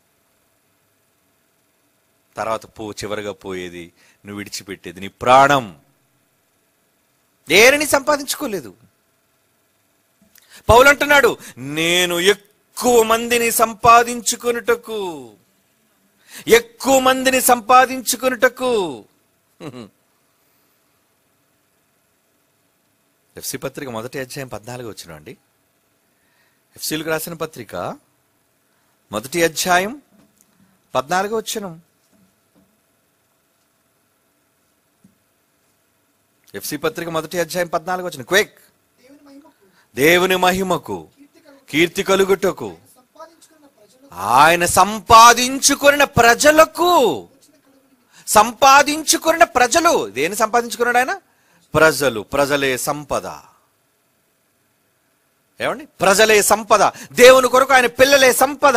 తర్వాత పో చివరిగా పోయేది నువ్వు విడిచిపెట్టేది నీ ప్రాణం దేనిని సంపాదించుకోలేదు పౌలు అంటున్నాడు నేను ఎక్కువ మందిని సంపాదించుకొనుటకు ఎక్కువ మందిని సంపాదించుకొనుటకు ఎఫ్సి పత్రిక మొదటి అధ్యాయం పద్నాలుగు వచ్చిన అండి ఎఫ్సీలకు రాసిన పత్రిక మొదటి అధ్యాయం పద్నాలుగు వచ్చిన ఎఫ్సి పత్రిక మొదటి అధ్యాయం పద్నాలుగు వచ్చిన క్వేక్ దేవుని మహిమకు దేవుని మహిమకు కీర్తి కలుగు కీర్తి కలుగుటకు సంపాదించుకున్న ప్రజలు ఆయన సంపాదించుకున్న ప్రజలకు సంపాదించుకున్న ప్రజలు దేని సంపాదించుకున్నాడు ఆయన ప్రజలు ప్రజలే సంపద ఏమండి ప్రజలే సంపద దేవుని కొరకు ఆయన పిల్లలే సంపద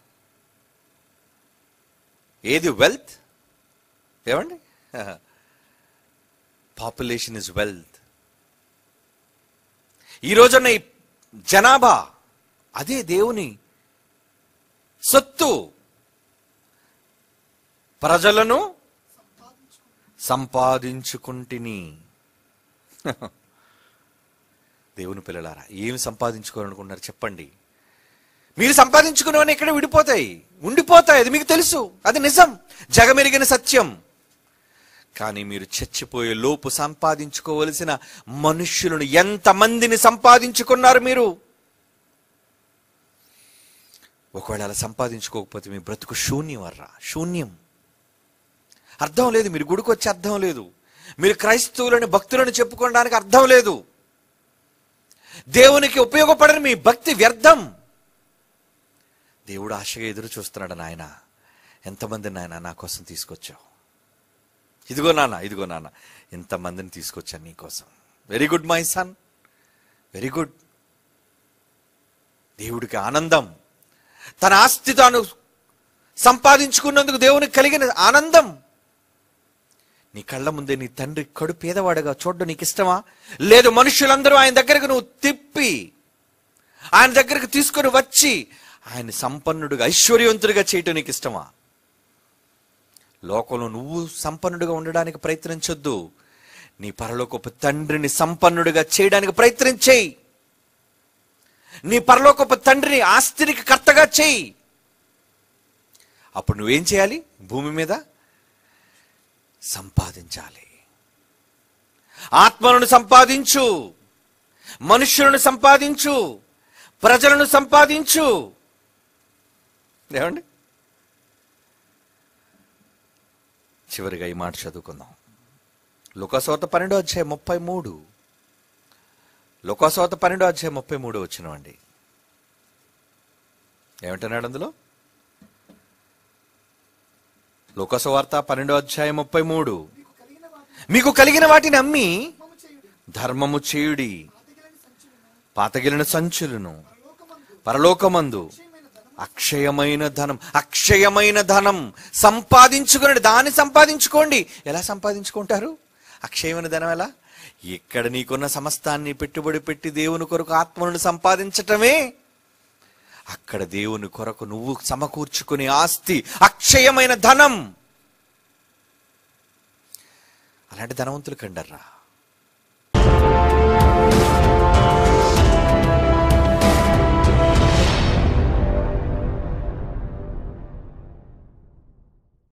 ఏది వెల్త్ ఏమండి పాపులేషన్ ఇస్ వెల్త్ ఈ రోజున్న ఈ జనాభా అదే దేవుని సొత్తు ప్రజలను సంపాదించుకుంటుని దేవుని పిల్లలారా ఏమి సంపాదించుకోవాలనుకున్నారు చెప్పండి మీరు సంపాదించుకున్నవన్నీ ఇక్కడ విడిపోతాయి ఉండిపోతాయి అది మీకు తెలుసు అది నిజం జగమెరిగిన సత్యం కానీ మీరు చచ్చిపోయే లోపు సంపాదించుకోవలసిన మనుష్యులను ఎంతమందిని సంపాదించుకున్నారు మీరు ఒకవేళ అలా సంపాదించుకోకపోతే మీ బ్రతుకు శూన్యం వర్రా శూన్యం అర్థం లేదు మీరు గుడికి వచ్చే అర్థం లేదు మీరు క్రైస్తవులని భక్తులను చెప్పుకోవడానికి అర్థం లేదు దేవునికి ఉపయోగపడని మీ భక్తి వ్యర్థం దేవుడు ఆశగా ఎదురు చూస్తున్నాడు నాయన ఎంతమంది నాయన నా కోసం తీసుకొచ్చావు ఇదిగో నాన్న ఇదిగో నాన్న ఎంతమందిని తీసుకొచ్చాను నీకోసం very good my son very good దేవుడికి ఆనందం తన ఆస్తి తాను సంపాదించుకున్నందుకు దేవునికి కలిగిన ఆనందం నీ కళ్ళ ముందే నీ తండ్రి కడు పేదవాడుగా చూడడం నీకు ఇష్టమా లేదు మనుషులందరూ ఆయన దగ్గరకు నువ్వు తిప్పి ఆయన దగ్గరకు తీసుకొని వచ్చి ఆయన సంపన్నుడిగా ఐశ్వర్యవంతుడిగా చేయటం నీకు ఇష్టమా లోకంలో నువ్వు సంపన్నుడిగా ఉండడానికి ప్రయత్నించొద్దు నీ పరలోకపు తండ్రిని సంపన్నుడిగా చేయడానికి ప్రయత్నించేయి నీ పరలోకపు తండ్రిని ఆస్తినికి కర్తగా చేయి అప్పుడు నువ్వేం చేయాలి భూమి మీద సంపాదించాలి ఆత్మలను సంపాదించు మనుష్యులను సంపాదించు ప్రజలను సంపాదించు ఏమండి చివరిగా ఈ మాట చదువుకుందాం లుకసోత పన్నెండో అధ్యాయం ముప్పై మూడు లుకసోత పన్నెండో అధ్యాయం ముప్పై మూడు వచ్చిన అండి ఏమంటున్నాడు అందులో లోకసవార్త పన్నెండో అధ్యాయం ముప్పై మూడు మీకు కలిగిన వాటిని మీకు కలిగిన వాటిని అమ్మి ధర్మము చేయుడి ధర్మము చేయుడి పాతగిలని సంచులను పాతగిలిన సంచులను పరలోకమందు పరలోకమందు అక్షయమైన ధనము అక్షయమైన ధనం అక్షయమైన ధనం సంపాదించుకునండి దాన్ని సంపాదించుకోండి ఎలా సంపాదించుకుంటారు అక్షయమైన ధనం ఎలా ఇక్కడ నీకున్న సమస్తాన్ని పెట్టుబడి పెట్టి దేవుని కొరకు ఆత్మను సంపాదించటమే అక్కడ దేవుని కొరకు నువ్వు సమకూర్చుకునే ఆస్తి అక్షయమైన ధనం అలాంటి ధనవంతులు కండర్రా